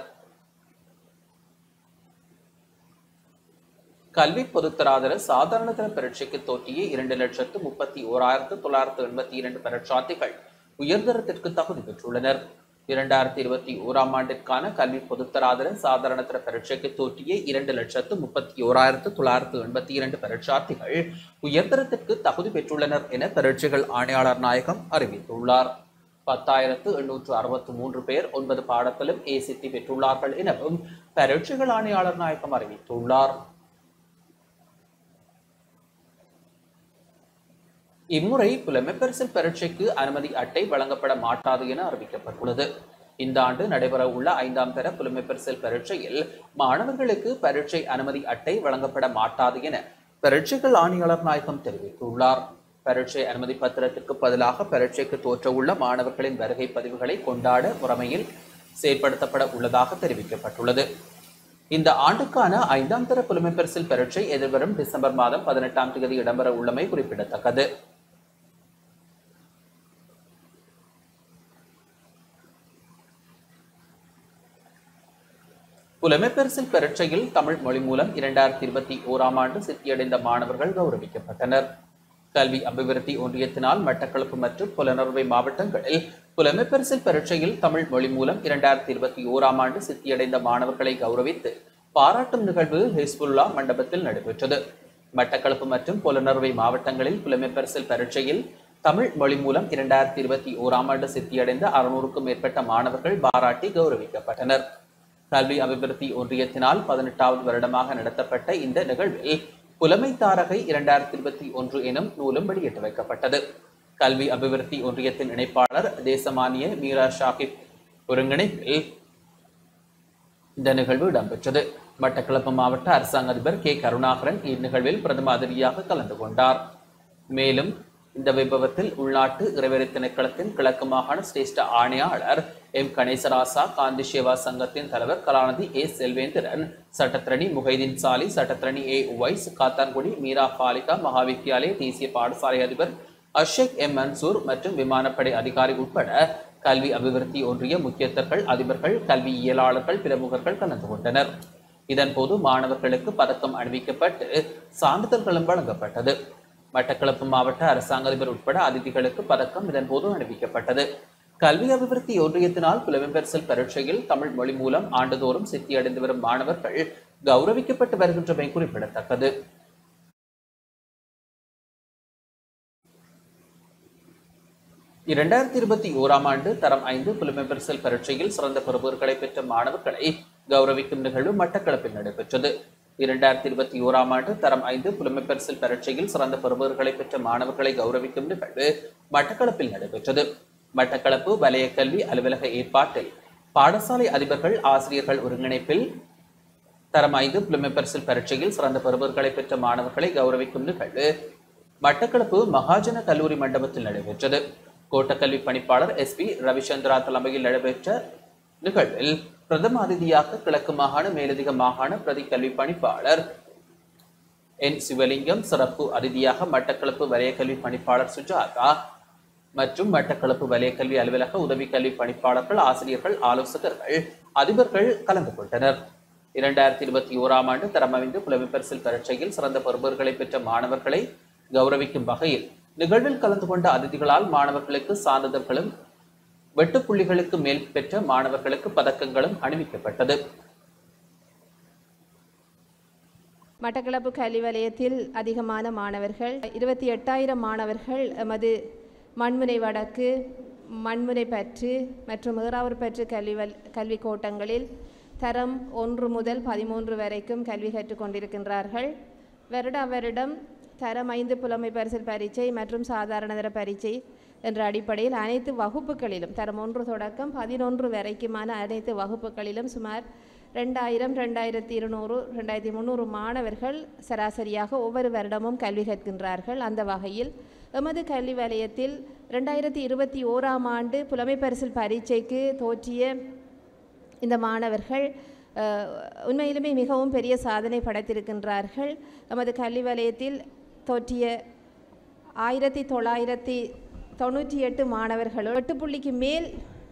கல்வி பொதுத்தராதர சாதாரணதர பரீட்சைக்கு தோற்றிய இரண்டு லட்சத்து முப்பத்தி ஓராயிரத்து தொள்ளாயிரத்து எண்பத்தி இரண்டு பரீட்சார்த்திகள் உயர்தரத்திற்கு தகுதி பெற்றுள்ளனர் இரண்டாயிரத்தி இருபத்தி ஓராம் ஆண்டிற்கான கல்வி பொதுத்தராதர சாதாரணதர பரீட்சைக்கு தோற்றிய இரண்டு லட்சத்து முப்பத்தி ஓராயிரத்து தொள்ளாயிரத்து எண்பத்தி இரண்டு பரீட்சார்த்திகள் உயர்தரத்திற்கு தகுதி பெற்றுள்ளனர் என பரீட்சைகள் ஆணையாளர் நாயகம் அறிவித்துள்ளார் பத்தாயிரத்து எண்ணூற்று அறுபத்து மூன்று பேர் ஒன்பது பாடத்திலும் ஏசித்தி பெற்றுள்ளார்கள் எனவும் பரீட்சைகள் ஆணையாளர் நாயகம் அறிவித்துள்ளார் இம்முறை புலமைப்பரிசில் பரீட்சைக்கு அனுமதி அட்டை வழங்கப்பட மாட்டாது என அறிவிக்கப்பட்டுள்ளது இந்த ஆண்டு நடைபெற உள்ள ஐந்தாம் தர புலமைப்பரிசில் பரீட்சையில் மாணவர்களுக்கு பரீட்சை அனுமதி அட்டை வழங்கப்பட மாட்டாது என பரீட்சைகள் ஆணையாளர் நாயகம் தெரிவித்துள்ளார் பரீட்சை அனுமதி பத்திரத்திற்கு பதிலாக பரீட்சைக்கு தோற்ற உள்ள மாணவர்களின் வருகை பதிவுகளை கொண்டாட முறைமையில் செயற்படுத்தப்பட உள்ளதாக தெரிவிக்கப்பட்டுள்ளது இந்த ஆண்டுக்கான ஐந்தாம் தர புலமைப்பரிசில் பரீட்சை எதிர்வரும் டிசம்பர் மாதம் பதினெட்டாம் தேதி இடம்பெற உள்ளமை குறிப்பிடத்தக்கது புலமைப்பரிசில் பரீட்சையில் தமிழ் மொழி மூலம் இரண்டாயிரத்தி இருபத்தி ஓராம் ஆண்டு சித்தியடைந்த மாணவர்கள் கௌரவிக்கப்பட்டனர் கல்வி அபிவிருத்தி ஒன்றியத்தினால் மட்டக்களப்பு மற்றும் புலனறுவை மாவட்டங்களில் புலமைப்பரிசில் பரீட்சையில் தமிழ் மொழி மூலம் இரண்டாயிரத்தி இருபத்தி ஓராம் ஆண்டு சித்தியடைந்த மாணவர்களை கௌரவித்து பாராட்டும் நிகழ்வு ஹிஸ்புல்லா மண்டபத்தில் நடைபெற்றது மட்டக்களப்பு மற்றும் புலனறுவை மாவட்டங்களில் புலமைப்பரிசில் பரீட்சையில் தமிழ் மொழி மூலம் இரண்டாயிரத்தி இருபத்தி ஓராம் ஆண்டு சித்தியடைந்த அறுநூறுக்கும் மேற்பட்ட மாணவர்கள் பாராட்டி கௌரவிக்கப்பட்டனர் கல்வி அபிவிருத்தி ஒன்றியத்தினால் பதினெட்டாவது வருடமாக நடத்தப்பட்ட இந்த நிகழ்வில் புலமை தாரகை இரண்டாயிரத்தி இருபத்தி ஒன்று எனும் நூலும் வெளியிட்டு வைக்கப்பட்டது கல்வி அபிவிருத்தி ஒன்றியத்தின் இணைப்பாளர் தேசமானிய மீரா ஷாகிப் ஒருங்கிணைப்பில் இந்த நிகழ்வு இடம்பெற்றது மட்டக்களப்பு மாவட்ட அரசாங்க அதிபர் கே கருணாகரன் இந்நிகழ்வில் பிரதம அதிதியாக கலந்து கொண்டார் மேலும் இந்த வைபவத்தில் உள்நாட்டு இறைவரி திணைக்களத்தின் கிழக்கு மாகாண சிரேஷ்ட ஆணையாளர் எம் கணேசராசா காந்தி சேவா சங்கத்தின் தலைவர் கலாநிதி ஏ செல்வேந்திரன் சட்டத்திரணி முகைதீன் சாலி சட்டத்திரணி ஏ உவைஸ் காத்தான்குடி மீரா பாலிகா மகாவித்யாலய தேசிய பாடசாலை அதிபர் அஷேக் எம் மன்சூர் மற்றும் விமானப்படை அதிகாரி உட்பட கல்வி அபிவிருத்தி ஒன்றிய முக்கியஸ்தர்கள் அதிபர்கள் கல்வியியலாளர்கள் பிரமுகர்கள் கலந்து கொண்டனர் இதன்போது மாணவர்களுக்கு பதக்கம் அணிவிக்கப்பட்டு சான்றிதழ்களும் வழங்கப்பட்டது மட்டக்களப்பு மாவட்ட அரசாங்க அதிபர் உட்பட அதிதிகளுக்கு பதக்கம் இதன்போது அணிவிக்கப்பட்டது கல்வி அபிவிருத்தி ஒன்றியத்தினால் புலமைப்பரிசல் பரீட்சையில் தமிழ் மொழி மூலம் ஆண்டுதோறும் சித்தியடைந்து வரும் மாணவர்கள் கௌரவிக்கப்பட்டு வருகின்றமை குறிப்பிடத்தக்கது இரண்டாயிரத்தி இருபத்தி ஓராம் ஆண்டு தரம் ஐந்து புலமைப்பரிசல் பரீட்சையில் சிறந்த பெறுபவர்களை பெற்ற மாணவர்களை கௌரவிக்கும் நிகழ்வு மட்டக்களப்பில் நடைபெற்றது இரண்டாயிரத்தி இருபத்தி ஓராம் ஆண்டு தரம் ஐந்து புலமைப்பரிசல் பரீட்சையில் சிறந்த பெறுபவர்களை பெற்ற மாணவர்களை கௌரவிக்கும் நிகழ்வு மட்டக்களப்பில் நடைபெற்றது மட்டக்களப்பு வலய கல்வி அலுவலக ஏற்பாட்டில் பாடசாலை அதிபர்கள் ஆசிரியர்கள் ஒருங்கிணைப்பில் தரம் ஐந்து புலமைப்பரிசல் பரீட்சையில் சிறந்த பெறுபவர்களை பெற்ற மாணவர்களை கௌரவிக்கும் நிகழ்வு மட்டக்களப்பு மகாஜன கல்லூரி மண்டபத்தில் நடைபெற்றது கோட்டக்கல்வி பணிப்பாளர் எஸ் பி ரவிச்சந்திரா தலைமையில் நடைபெற்ற நிகழ்வில் பிரதம அதிதியாக கிழக்கு மாகாண மேலதிக மாகாண பிரதி கல்வி பணிப்பாளர் என் சிவலிங்கம் சிறப்பு அதிதியாக மட்டக்களப்பு வலயக்கல்வி பணிப்பாளர் சுஜாதா மற்றும் மட்டக்களப்பு வலயக்கல்வி அலுவலக உதவி கல்வி பணிப்பாளர்கள் ஆசிரியர்கள் ஆலோசகர்கள் அதிபர்கள் கலந்து கொண்டனர் இரண்டாயிரத்தி இருபத்தி ஓராம் ஆண்டு தரமறிந்து புலமைப்பரிசில் பரீட்சையில் சிறந்த பெறுபவர்களை பெற்ற மாணவர்களை கௌரவிக்கும் வகையில் நிகழ்வில் கலந்து கொண்ட அதிதிகளால் மாணவர்களுக்கு சான்றிதழ்களும் வெட்டுப்புள்ளிகளுக்கு மேல் பெற்ற மாணவர்களுக்கு பதக்கங்களும் அணிவிக்கப்பட்டது மட்டக்களப்பு கல்வி வலயத்தில் அதிகமான மாணவர்கள் இருபத்தி எட்டாயிரம் மாணவர்கள் எமது மண்முனை வடக்கு மண்முனை பற்று மற்றும் ஏறாவூர் பற்று கல்வி வல் கல்வி கோட்டங்களில் தரம் ஒன்று முதல் பதிமூன்று வரைக்கும் கல்வி கற்றுக் கொண்டிருக்கின்றார்கள் வருடா வருடம் தரம் ஐந்து புலமை பரிசில் பரீட்சை மற்றும் சாதாரண தர பரீட்சை என்ற அடிப்படையில் அனைத்து வகுப்புகளிலும் தரம் ஒன்று தொடக்கம் பதினொன்று வரைக்குமான அனைத்து வகுப்புகளிலும் சுமார் ரெண்டாயிரம் ரெண்டாயிரத்தி இருநூறு ரெண்டாயிரத்தி முந்நூறு மாணவர்கள் சராசரியாக ஒவ்வொரு வருடமும் கல்வி கற்கின்றார்கள் அந்த வகையில் எமது கல்வி வலயத்தில் ரெண்டாயிரத்தி இருபத்தி ஓராம் ஆண்டு புலமை பரிசில் பரீட்சைக்கு தோற்றிய இந்த மாணவர்கள் அஹ், உண்மையிலுமே மிகவும் பெரிய சாதனை படைத்திருக்கின்றார்கள் நமது கல்வி வலயத்தில் தோற்றிய ஆயிரத்தி தொள்ளாயிரத்தி தொண்ணூற்றி எட்டு மாணவர்களும் எட்டு புள்ளிக்கு மேல்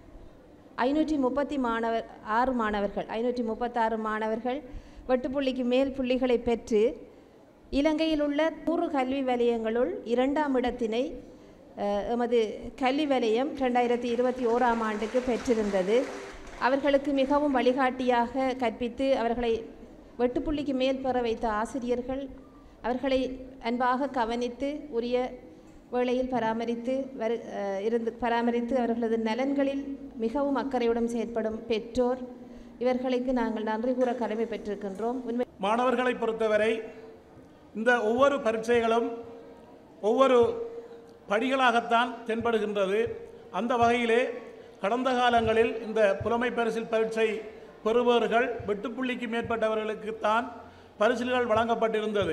ஐநூற்றி முப்பத்தி மாணவர் ஆறு மாணவர்கள் ஐநூற்றி முப்பத்தாறு மாணவர்கள் வெட்டுப்புள்ளிக்கு மேல் புள்ளிகளை பெற்று இலங்கையில் உள்ள நூறு கல்வி வலயங்களுள் இரண்டாம் இடத்தினை அஹ், எமது கல்வி வலயம் ரெண்டாயிரத்தி இருபத்தி ஓராம் ஆண்டுக்கு பெற்றிருந்தது அவர்களுக்கு மிகவும் வழிகாட்டியாக கற்பித்து அவர்களை வெட்டுப்புள்ளிக்கு மேல் பெற வைத்த ஆசிரியர்கள் அவர்களை அன்பாக கவனித்து உரிய வேளையில் பராமரித்து வரு அஹ், இருந்து பராமரித்து அவர்களது நலன்களில் மிகவும் அக்கறையுடன் செயற்படும் பெற்றோர் இவர்களுக்கு நாங்கள் நன்றி கூற கடமை பெற்றிருக்கின்றோம் உண்மை மாணவர்களை பொறுத்தவரை இந்த ஒவ்வொரு பரீட்சைகளும் ஒவ்வொரு படிகளாகத்தான் தென்படுகின்றது அந்த வகையிலே கடந்த காலங்களில் இந்த புலமை பரிசில் பரீட்சை பெறுபவர்கள் வெட்டுப்புள்ளிக்கு மேற்பட்டவர்களுக்குத்தான் பரிசில்கள் வழங்கப்பட்டிருந்தது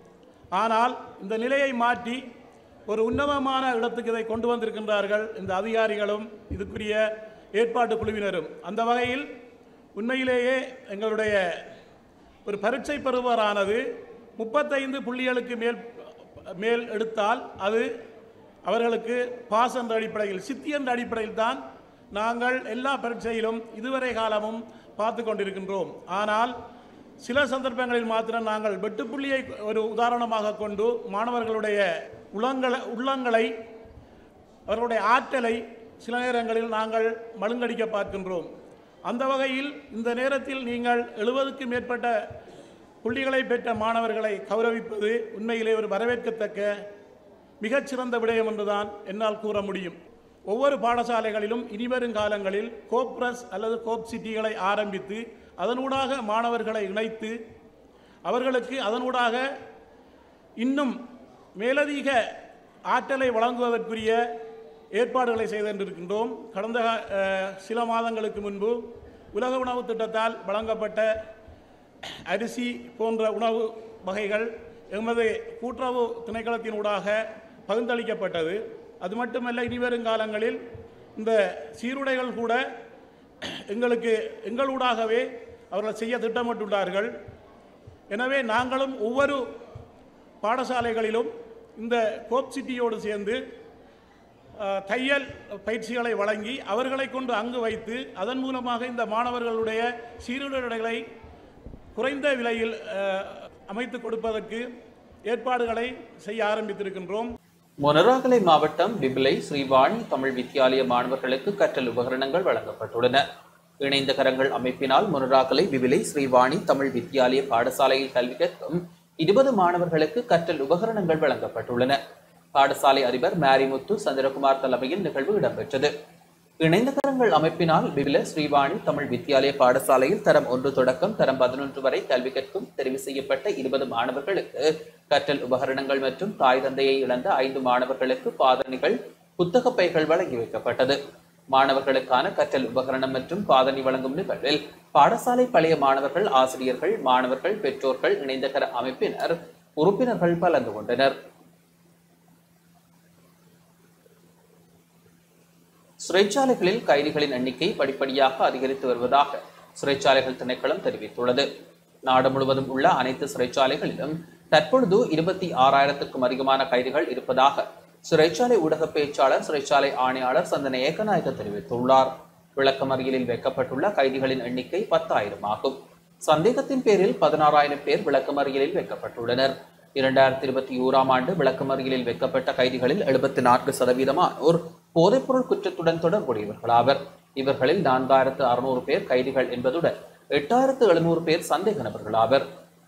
ஆனால் இந்த நிலையை மாற்றி ஒரு உன்னதமான இடத்துக்கு இதை கொண்டு வந்திருக்கின்றார்கள் இந்த அதிகாரிகளும் இதுக்குரிய ஏற்பாட்டு குழுவினரும் அந்த வகையில் உண்மையிலேயே எங்களுடைய ஒரு பரீட்சை பெறுபவரானது முப்பத்தைந்து புள்ளிகளுக்கு மேல் மேல் எடுத்தால் அது அவர்களுக்கு பாஸ் என்ற அடிப்படையில் சித்தி என்ற அடிப்படையில் தான் நாங்கள் எல்லா பரீட்சையிலும் இதுவரை காலமும் பார்த்து கொண்டிருக்கின்றோம் ஆனால் சில சந்தர்ப்பங்களில் மாத்திரம் நாங்கள் வெட்டுப்புள்ளியை ஒரு உதாரணமாக கொண்டு மாணவர்களுடைய உளங்களை உள்ளங்களை அவர்களுடைய ஆற்றலை சில நேரங்களில் நாங்கள் மழுங்கடிக்க பார்க்கின்றோம் அந்த வகையில் இந்த நேரத்தில் நீங்கள் எழுபதுக்கு மேற்பட்ட புள்ளிகளை பெற்ற மாணவர்களை கௌரவிப்பது உண்மையிலே ஒரு வரவேற்கத்தக்க மிகச்சிறந்த விடயம் என்றுதான் என்னால் கூற முடியும் ஒவ்வொரு பாடசாலைகளிலும் இனிவரும் காலங்களில் கோப்ரஸ் அல்லது கோப் சிட்டிகளை ஆரம்பித்து அதனூடாக மாணவர்களை இணைத்து அவர்களுக்கு அதனூடாக இன்னும் மேலதிக ஆற்றலை வழங்குவதற்குரிய ஏற்பாடுகளை செய்திருக்கின்றோம் கடந்த அஹ், சில மாதங்களுக்கு முன்பு உலக உணவு திட்டத்தால் வழங்கப்பட்ட அரிசி போன்ற உணவு வகைகள் எமது கூட்டுறவு திணைக்களத்தினூடாக பகிர்ந்தளிக்கப்பட்டது அது மட்டுமல்ல இனிவரும் காலங்களில் இந்த சீருடைகள் கூட எங்களுக்கு எங்களூடாகவே அவர்கள் செய்ய திட்டமிட்டுள்ளார்கள் எனவே நாங்களும் ஒவ்வொரு பாடசாலைகளிலும் இந்த கோப் சிட்டியோடு சேர்ந்து அஹ், தையல் பயிற்சிகளை வழங்கி அவர்களை கொண்டு அங்கு வைத்து அதன் மூலமாக இந்த மாணவர்களுடைய சீருடைகளை குறைந்த விலையில் அஹ், அமைத்து கொடுப்பதற்கு ஏற்பாடுகளை செய்ய ஆரம்பித்திருக்கின்றோம் மொனராகலை மாவட்டம் பிபிலை ஸ்ரீவாணி தமிழ் வித்தியாலய மாணவர்களுக்கு கற்றல் உபகரணங்கள் வழங்கப்பட்டுள்ளன இணைந்த கரங்கள் அமைப்பினால் மொனராகலை பிபிலை ஸ்ரீவாணி தமிழ் வித்தியாலய பாடசாலையில் கல்வி கற்கும் இருபது மாணவர்களுக்கு கற்றல் உபகரணங்கள் வழங்கப்பட்டுள்ளன பாடசாலை அதிபர் மேரிமுத்து சந்திரகுமார் தலைமையில் நிகழ்வு இடம்பெற்றது இணைந்த கரங்கள் அமைப்பினால் பிபில ஸ்ரீவாணி தமிழ் வித்தியாலய பாடசாலையில் தரம் ஒன்று தொடக்கம் தரம் பதினொன்று வரை கல்வி கற்கும் தெரிவு செய்யப்பட்ட இருபது மாணவர்களுக்கு கற்றல் உபகரணங்கள் மற்றும் தாய் தந்தையை இழந்த ஐந்து மாணவர்களுக்கு பாதணிகள் புத்தக பைகள் வழங்கி வைக்கப்பட்டது மாணவர்களுக்கான கற்றல் உபகரணம் மற்றும் பாதணி வழங்கும் நிகழ்வில் பாடசாலை பழைய மாணவர்கள் ஆசிரியர்கள் மாணவர்கள் பெற்றோர்கள் இணைந்த கர அமைப்பினர் உறுப்பினர்கள் கலந்து கொண்டனர் சிறைச்சாலைகளில் கைதிகளின் எண்ணிக்கை படிப்படியாக அதிகரித்து வருவதாக சிறைச்சாலைகள் திணைக்களம் தெரிவித்துள்ளது நாடு முழுவதும் உள்ள அனைத்து சிறைச்சாலைகளிலும் தற்பொழுது இருபத்தி ஆறாயிரத்துக்கும் அதிகமான கைதிகள் இருப்பதாக சிறைச்சாலை ஊடக பேச்சாளர் சிறைச்சாலை ஆணையாளர் சந்தன ஏகநாயக தெரிவித்துள்ளார் விளக்கமறியலில் வைக்கப்பட்டுள்ள கைதிகளின் எண்ணிக்கை பத்தாயிரம் ஆகும் சந்தேகத்தின் பேரில் பதினாறாயிரம் பேர் விளக்கமறியலில் வைக்கப்பட்டுள்ளனர் இரண்டாயிரத்தி இருபத்தி ஓராம் ஆண்டு விளக்கமறியலில் வைக்கப்பட்ட கைதிகளில் எழுபத்தி நான்கு சதவீதமானோர் போதைப்பொருள் குற்றத்துடன் தொடர்புடையவர்களாவர் இவர்களில் நான்காயிரத்து அறுநூறு பேர் கைதிகள் என்பதுடன் எட்டாயிரத்து எழுநூறு பேர் சந்தேக நபர்களாவர்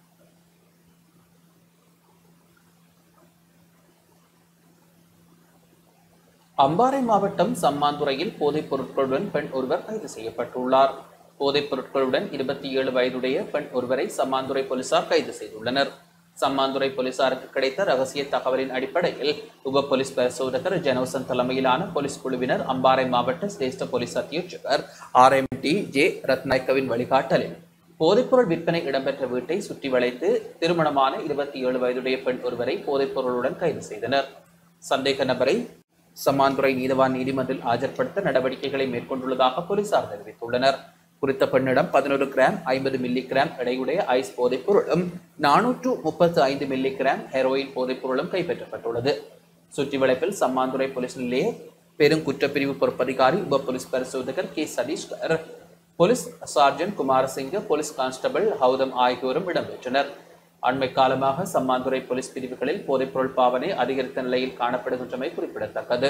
அம்பாறை மாவட்டம் சம்மாந்துறையில் போதைப் பொருட்களுடன் பெண் ஒருவர் கைது செய்யப்பட்டுள்ளார் போதைப் பொருட்களுடன் இருபத்தி ஏழு வயதுடைய பெண் ஒருவரை சம்மாந்துறை போலீசார் கைது செய்துள்ளனர் சம்மாந்துறை போலீசாருக்கு கிடைத்த ரகசிய தகவலின் அடிப்படையில் உப போலீஸ் பரிசோதகர் ஜெனோசன் தலைமையிலான போலீஸ் குழுவினர் அம்பாறை மாவட்ட சிரேஷ்ட போலீஸ் அத்தியட்சகர் ஆர் எம் டி ஜே ரத்நாயக்கவின் வழிகாட்டலில் போதைப்பொருள் விற்பனை இடம்பெற்ற வீட்டை சுற்றி வளைத்து திருமணமான இருபத்தி ஏழு வயதுடைய பெண் ஒருவரை போதைப்பொருளுடன் கைது செய்தனர் சந்தேக நபரை சம்மாந்துறை நீதவான் நீதிமன்றில் ஆஜர்படுத்த நடவடிக்கைகளை மேற்கொண்டுள்ளதாக போலீசார் தெரிவித்துள்ளனர் குறித்த பெண்ணிடம் பதினோரு கிராம் ஐம்பது மில்லி கிராம் எடையுடைய ஐஸ் போதைப் பொருளும் நானூற்று முப்பத்து ஐந்து மில்லி கிராம் ஹெரோயின் போதைப் பொருளும் கைப்பற்றப்பட்டுள்ளது சுற்றி வளைப்பில் சம்மாந்துறை போலீஸ் நிலைய பெருங்குற்றப்பிரிவு பொறுப்பதிகாரி உப போலீஸ் பரிசோதகர் K Sathishkar police sergeant Kumarasinghe police constable ஹவுதம் ஆகியோரும் இடம்பெற்றனர் அண்மை காலமாக சம்மாந்துறை போலீஸ் பிரிவுகளில் போதைப்பொருள் பாவனை அதிகரித்த நிலையில் காணப்படுகின்றமை குறிப்பிடத்தக்கது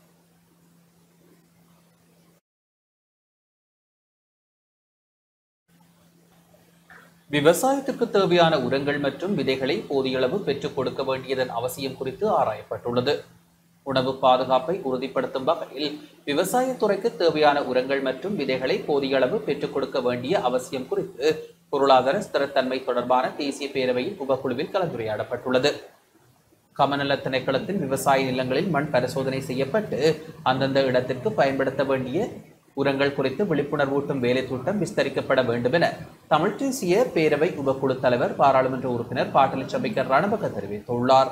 விவசாயத்திற்கு தேவையான உரங்கள் மற்றும் விதைகளை போதிய அளவு பெற்றுக் கொடுக்க வேண்டியதன் அவசியம் குறித்து ஆராயப்பட்டுள்ளது உணவு பாதுகாப்பை உறுதிப்படுத்தும் வகையில் விவசாயத்துறைக்கு தேவையான உரங்கள் மற்றும் விதைகளை போதிய அளவு பெற்றுக் கொடுக்க வேண்டிய அவசியம் குறித்து பொருளாதார ஸ்திரத்தன்மை தொடர்பான தேசிய பேரவையின் உபக்குழுவில் கலந்துரையாடப்பட்டுள்ளது கமநல திணைக்களத்தின் விவசாய நிலங்களில் மண் பரிசோதனை செய்யப்பட்டு அந்தந்த இடத்திற்கு பயன்படுத்த வேண்டிய உரங்கள் குறித்து விழிப்புணர்வூட்டும் வேலை திட்டம் விஸ்தரிக்கப்பட வேண்டும் என தமிழ் தேசிய பேரவை உபக்குழு தலைவர் பாராளுமன்ற உறுப்பினர் பாட்டலி சபைக்கர் ரணபக தெரிவித்துள்ளார்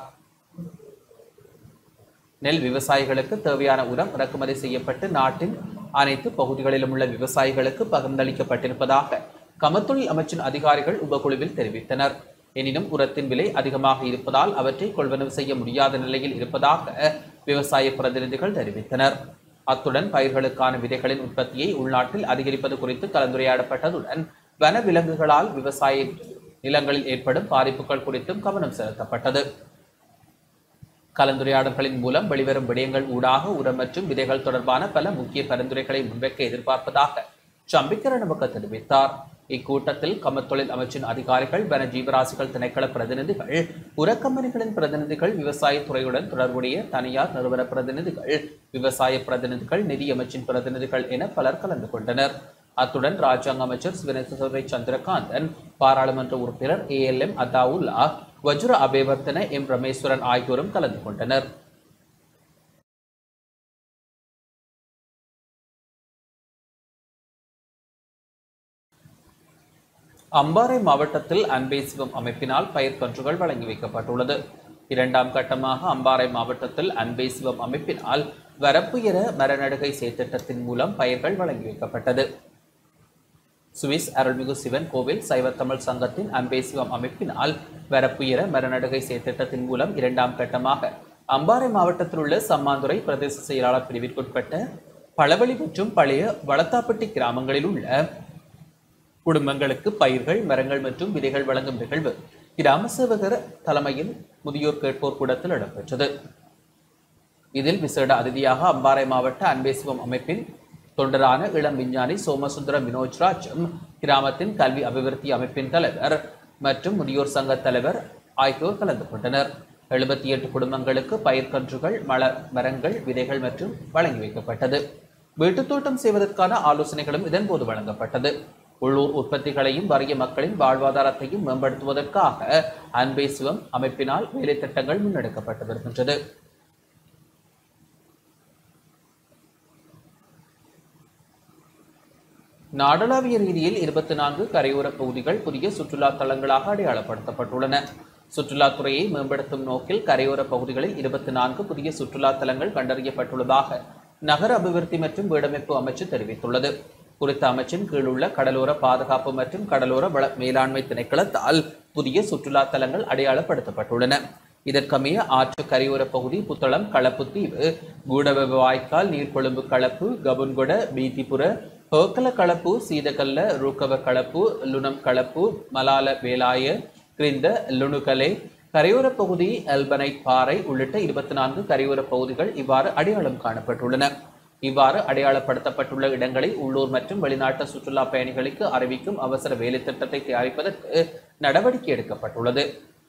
நெல் விவசாயிகளுக்கு தேவையான உரம் இறக்குமதி செய்யப்பட்டு நாட்டின் அனைத்து பகுதிகளிலும் உள்ள விவசாயிகளுக்கு பகிர்ந்தளிக்கப்பட்டிருப்பதாக கமத்தொழில் அமைச்சின் அதிகாரிகள் உபகுழுவில் தெரிவித்தனர் எனினும் உரத்தின் விலை அதிகமாக இருப்பதால் அவற்றை கொள்வனவு செய்ய முடியாத நிலையில் இருப்பதாக விவசாய பிரதிநிதிகள் தெரிவித்தனர் அத்துடன் பயிர்களுக்கான விதைகளின் உற்பத்தியை உள்நாட்டில் அதிகரிப்பது குறித்து கலந்துரையாடப்பட்டதுடன் வன விலங்குகளால் விவசாய நிலங்களில் ஏற்படும் பாதிப்புகள் குறித்தும் கவனம் செலுத்தப்பட்டது கலந்துரையாடல்களின் மூலம் வெளிவரும் விடயங்கள் ஊடாக உரம் மற்றும் விதைகள் தொடர்பான பல முக்கிய பரிந்துரைகளை முன்வைக்க எதிர்பார்ப்பதாக சம்பிக்கரணமுக தெரிவித்தார் இக்கூட்டத்தில் கமத்தொழில் அமைச்சின் அதிகாரிகள் வன ஜீவராசிகள் திணைக்கள பிரதிநிதிகள் உரக்கம்பெனிகளின் பிரதிநிதிகள் விவசாயத் துறையுடன் தொடர்புடைய தனியார் நிறுவன பிரதிநிதிகள் விவசாய பிரதிநிதிகள் நிதி அமைச்சின் பிரதிநிதிகள் என பலர் கலந்து கொண்டனர் அத்துடன் ராஜாங்க அமைச்சர் சிவனேஸ்வரை சந்திரகாந்தன் பாராளுமன்ற உறுப்பினர் A L M Athaullah Vajira Abeywardena M Rameshwaran ஆகியோரும் கலந்து கொண்டனர் அம்பாறை மாவட்டத்தில் அன்பே சிவம் அமைப்பினால் பயிர் கன்றுகள் வழங்கி வைக்கப்பட்டுள்ளது இரண்டாம் கட்டமாக அம்பாறை மாவட்டத்தில் அன்பே சிவம் அமைப்பினால் வரப்புயர மரநடுகை செயற்திட்டத்தின் மூலம் பயிர்கள் வழங்கி வைக்கப்பட்டது சுவிஸ் அருள்மிகு சிவன் கோவில் சைவத்தமிழ் சங்கத்தின் அன்பே சிவம் அமைப்பினால் வரப்புயர மரநடுகை செயற்திட்டத்தின் மூலம் இரண்டாம் கட்டமாக அம்பாறை மாவட்டத்தில் உள்ள சம்மாந்துறை பிரதேச செயலாளர் பிரிவிற்குட்பட்ட பளவழி மற்றும் பழைய வளத்தாப்பட்டி கிராமங்களில் உள்ள குடும்பங்களுக்கு பயிர்கள் மரங்கள் மற்றும் விதைகள் வழங்கும் நிகழ்வு கிராம சேவகர் தலைமையில் முதியோர் கேட்போர் கூடத்தில் இடம்பெற்றது இதில் விசேட அதிதியாக அம்பாறை மாவட்ட அன்பேசிவம் அமைப்பின் தொண்டரான இளம் விஞ்ஞானி சோமசுந்தரம் வினோஜ்ராஜும் கிராமத்தின் கல்வி அபிவிருத்தி அமைப்பின் தலைவர் மற்றும் முதியோர் சங்க தலைவர் ஆகியோர் கலந்து கொண்டனர் எழுபத்தி எட்டு குடும்பங்களுக்கு பயிர்க்கன்றுகள் மல மரங்கள் விதைகள் மற்றும் வழங்கி வைக்கப்பட்டது வீட்டுத் தோட்டம் செய்வதற்கான ஆலோசனைகளும் இதன்போது வழங்கப்பட்டது உள்ளூர் உற்பத்திகளையும் வறிய மக்களின் வாழ்வாதாரத்தையும் மேம்படுத்துவதற்காக அன்பே சிவம் அமைப்பினால் வேலை திட்டங்கள் முன்னெடுக்கப்பட்டு வருகின்றது நாடளாவிய ரீதியில் இருபத்தி நான்கு கரையோர பகுதிகள் புதிய சுற்றுலா தலங்களாக அடையாளப்படுத்தப்பட்டுள்ளன சுற்றுலாத்துறையை மேம்படுத்தும் நோக்கில் கரையோர பகுதிகளில் இருபத்தி நான்கு புதிய சுற்றுலா தலங்கள் கண்டறியப்பட்டுள்ளதாக நகர அபிவிருத்தி மற்றும் வீடமைப்பு அமைச்சு தெரிவித்துள்ளது குறித்த அமைச்சின் கீழ் உள்ள கடலோர பாதுகாப்பு மற்றும் கடலோர வள மேலாண்மை திணைக்களத்தால் புதிய சுற்றுலா தலங்கள் அடையாளப்படுத்தப்பட்டுள்ளன இதற்கமைய ஆற்று கரையோர பகுதி புத்தளம் களப்பு தீவு கூடவெவ வாய்க்கால் நீர்கொழும்பு களப்பு கபுன்கொட பீத்திபுர ஹோக்கல களப்பு சீதகல்ல ரூக்கவ களப்பு லுணம் களப்பு மலால வேலாய கிரிந்த லுணுகலை கரையோர பகுதி எல்பனைட் பாறை உள்ளிட்ட இருபத்தி நான்கு கரையோர பகுதிகள் இவ்வாறு அடையாளம் காணப்பட்டுள்ளன இவ்வாறு அடையாளப்படுத்தப்பட்டுள்ள இடங்களை உள்ளூர் மற்றும் வெளிநாட்டு சுற்றுலா பயணிகளுக்கு அறிவிக்கும் அவசர வேலை திட்டத்தை தயாரிப்பதற்கு நடவடிக்கை எடுக்கப்பட்டுள்ளது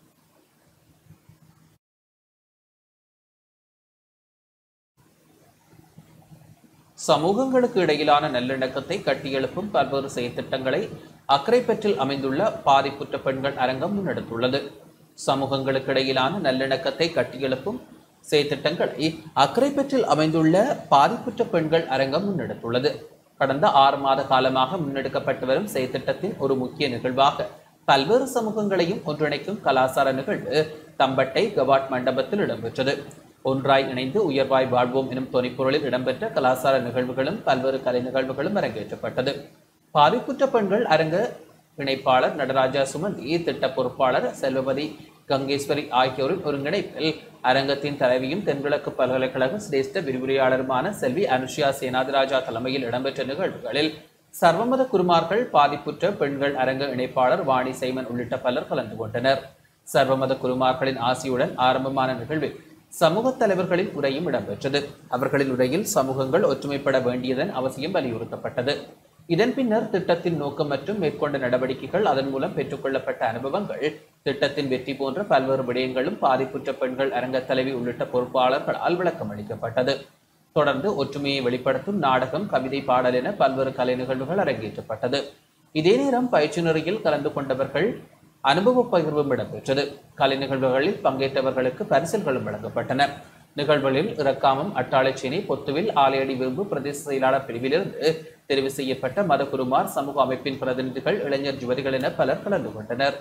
சமூகங்களுக்கு இடையிலான நல்லிணக்கத்தை கட்டியெழுப்பும் பல்வேறு செயற்திட்டங்களை அக்கரைப்பற்றில் அமைந்துள்ள பாதிப்புற்ற பெண்கள் அரங்கம் முன்னெடுத்துள்ளது சமூகங்களுக்கு இடையிலான நல்லிணக்கத்தை கட்டியெழுப்பும் செயற்திட்டங்களை அக்கரைப்பற்றில் அமைந்துள்ள பாதிப்புற்ற பெண்கள் அரங்கம் முன்னெடுத்துள்ளது கடந்த ஆறு மாத காலமாக முன்னெடுக்கப்பட்டு வரும் செயற்திட்டத்தின் ஒரு முக்கிய நிகழ்வாக பல்வேறு சமூகங்களையும் ஒன்றிணைக்கும் கலாசார நிகழ்வு தம்பட்டை கவாட் மண்டபத்தில் இடம்பெற்றது ஒன்றாய் இணைந்து உயர்வாய் வாழ்வோம் எனும் தொனிப்பொருளில் இடம்பெற்ற கலாசார நிகழ்வுகளும் பல்வேறு கலை நிகழ்வுகளும் அரங்கேற்றப்பட்டது பாதிப்புற்ற பெண்கள் அரங்க இணைப்பாளர் நடராஜா சுமந்தி திட்ட பொறுப்பாளர் செல்வபதி கங்கேஸ்வரி ஆகியோரின் ஒருங்கிணைப்பில் அரங்கத்தின் தலைவியும் தென்கிழக்கு பல்கலைக்கழக சிரேஷ்ட விரிவுரையாளருமான செல்வி அனுஷியா சேனாதிராஜா தலைமையில் இடம்பெற்ற நிகழ்வுகளில் சர்வமத குருமார்கள் பாதிப்புற்ற பெண்கள் அரங்க இணைப்பாளர் வாணி சைமன் உள்ளிட்ட பலர் கலந்து கொண்டனர் சர்வமத குருமார்களின் ஆசியுடன் ஆரம்பமான நிகழ்வில் சமூக தலைவர்களின் உரையும் இடம்பெற்றது அவர்களின் உரையில் சமூகங்கள் ஒற்றுமைப்பட வேண்டியதன் அவசியம் வலியுறுத்தப்பட்டது இதன் பின்னர் திட்டத்தின் நோக்கம் மற்றும் மேற்கொண்ட நடவடிக்கைகள் அதன் மூலம் பெற்றுக்கொள்ளப்பட்ட அனுபவங்கள் திட்டத்தின் வெற்றி போன்ற பல்வேறு விடயங்களும் பாதிப்புற்ற பெண்கள் அரங்க தலைவி உள்ளிட்ட பொறுப்பாளர்களால் விளக்கம் அளிக்கப்பட்டது தொடர்ந்து ஒற்றுமையை வெளிப்படுத்தும் நாடகம் கவிதை பாடல் என பல்வேறு கலை நிகழ்வுகள் அரங்கேற்றப்பட்டது இதே நேரம் பயிற்சி நெறியில் கலந்து கொண்டவர்கள் அனுபவ பகிர்வும் இடம்பெற்றது கலை நிகழ்வுகளில் பங்கேற்றவர்களுக்கு பரிசில்களும் வழங்கப்பட்டன நிகழ்வுகளில் இறக்காமம் அட்டாளைச்சேனை பொத்துவில் ஆலையடி விரும்பு பிரதேச செயலாளர் பிரிவிலிருந்து தெரிவு செய்யப்பட்ட மதகுருமார் சமூக அமைப்பின் பிரதிநிதிகள் இளைஞர் ஜுவதிகள் என பலர் கலந்து கொண்டனர்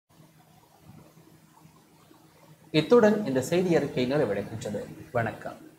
இத்துடன் இந்த செய்தி அறிக்கை நிறைவடைகின்றது வணக்கம்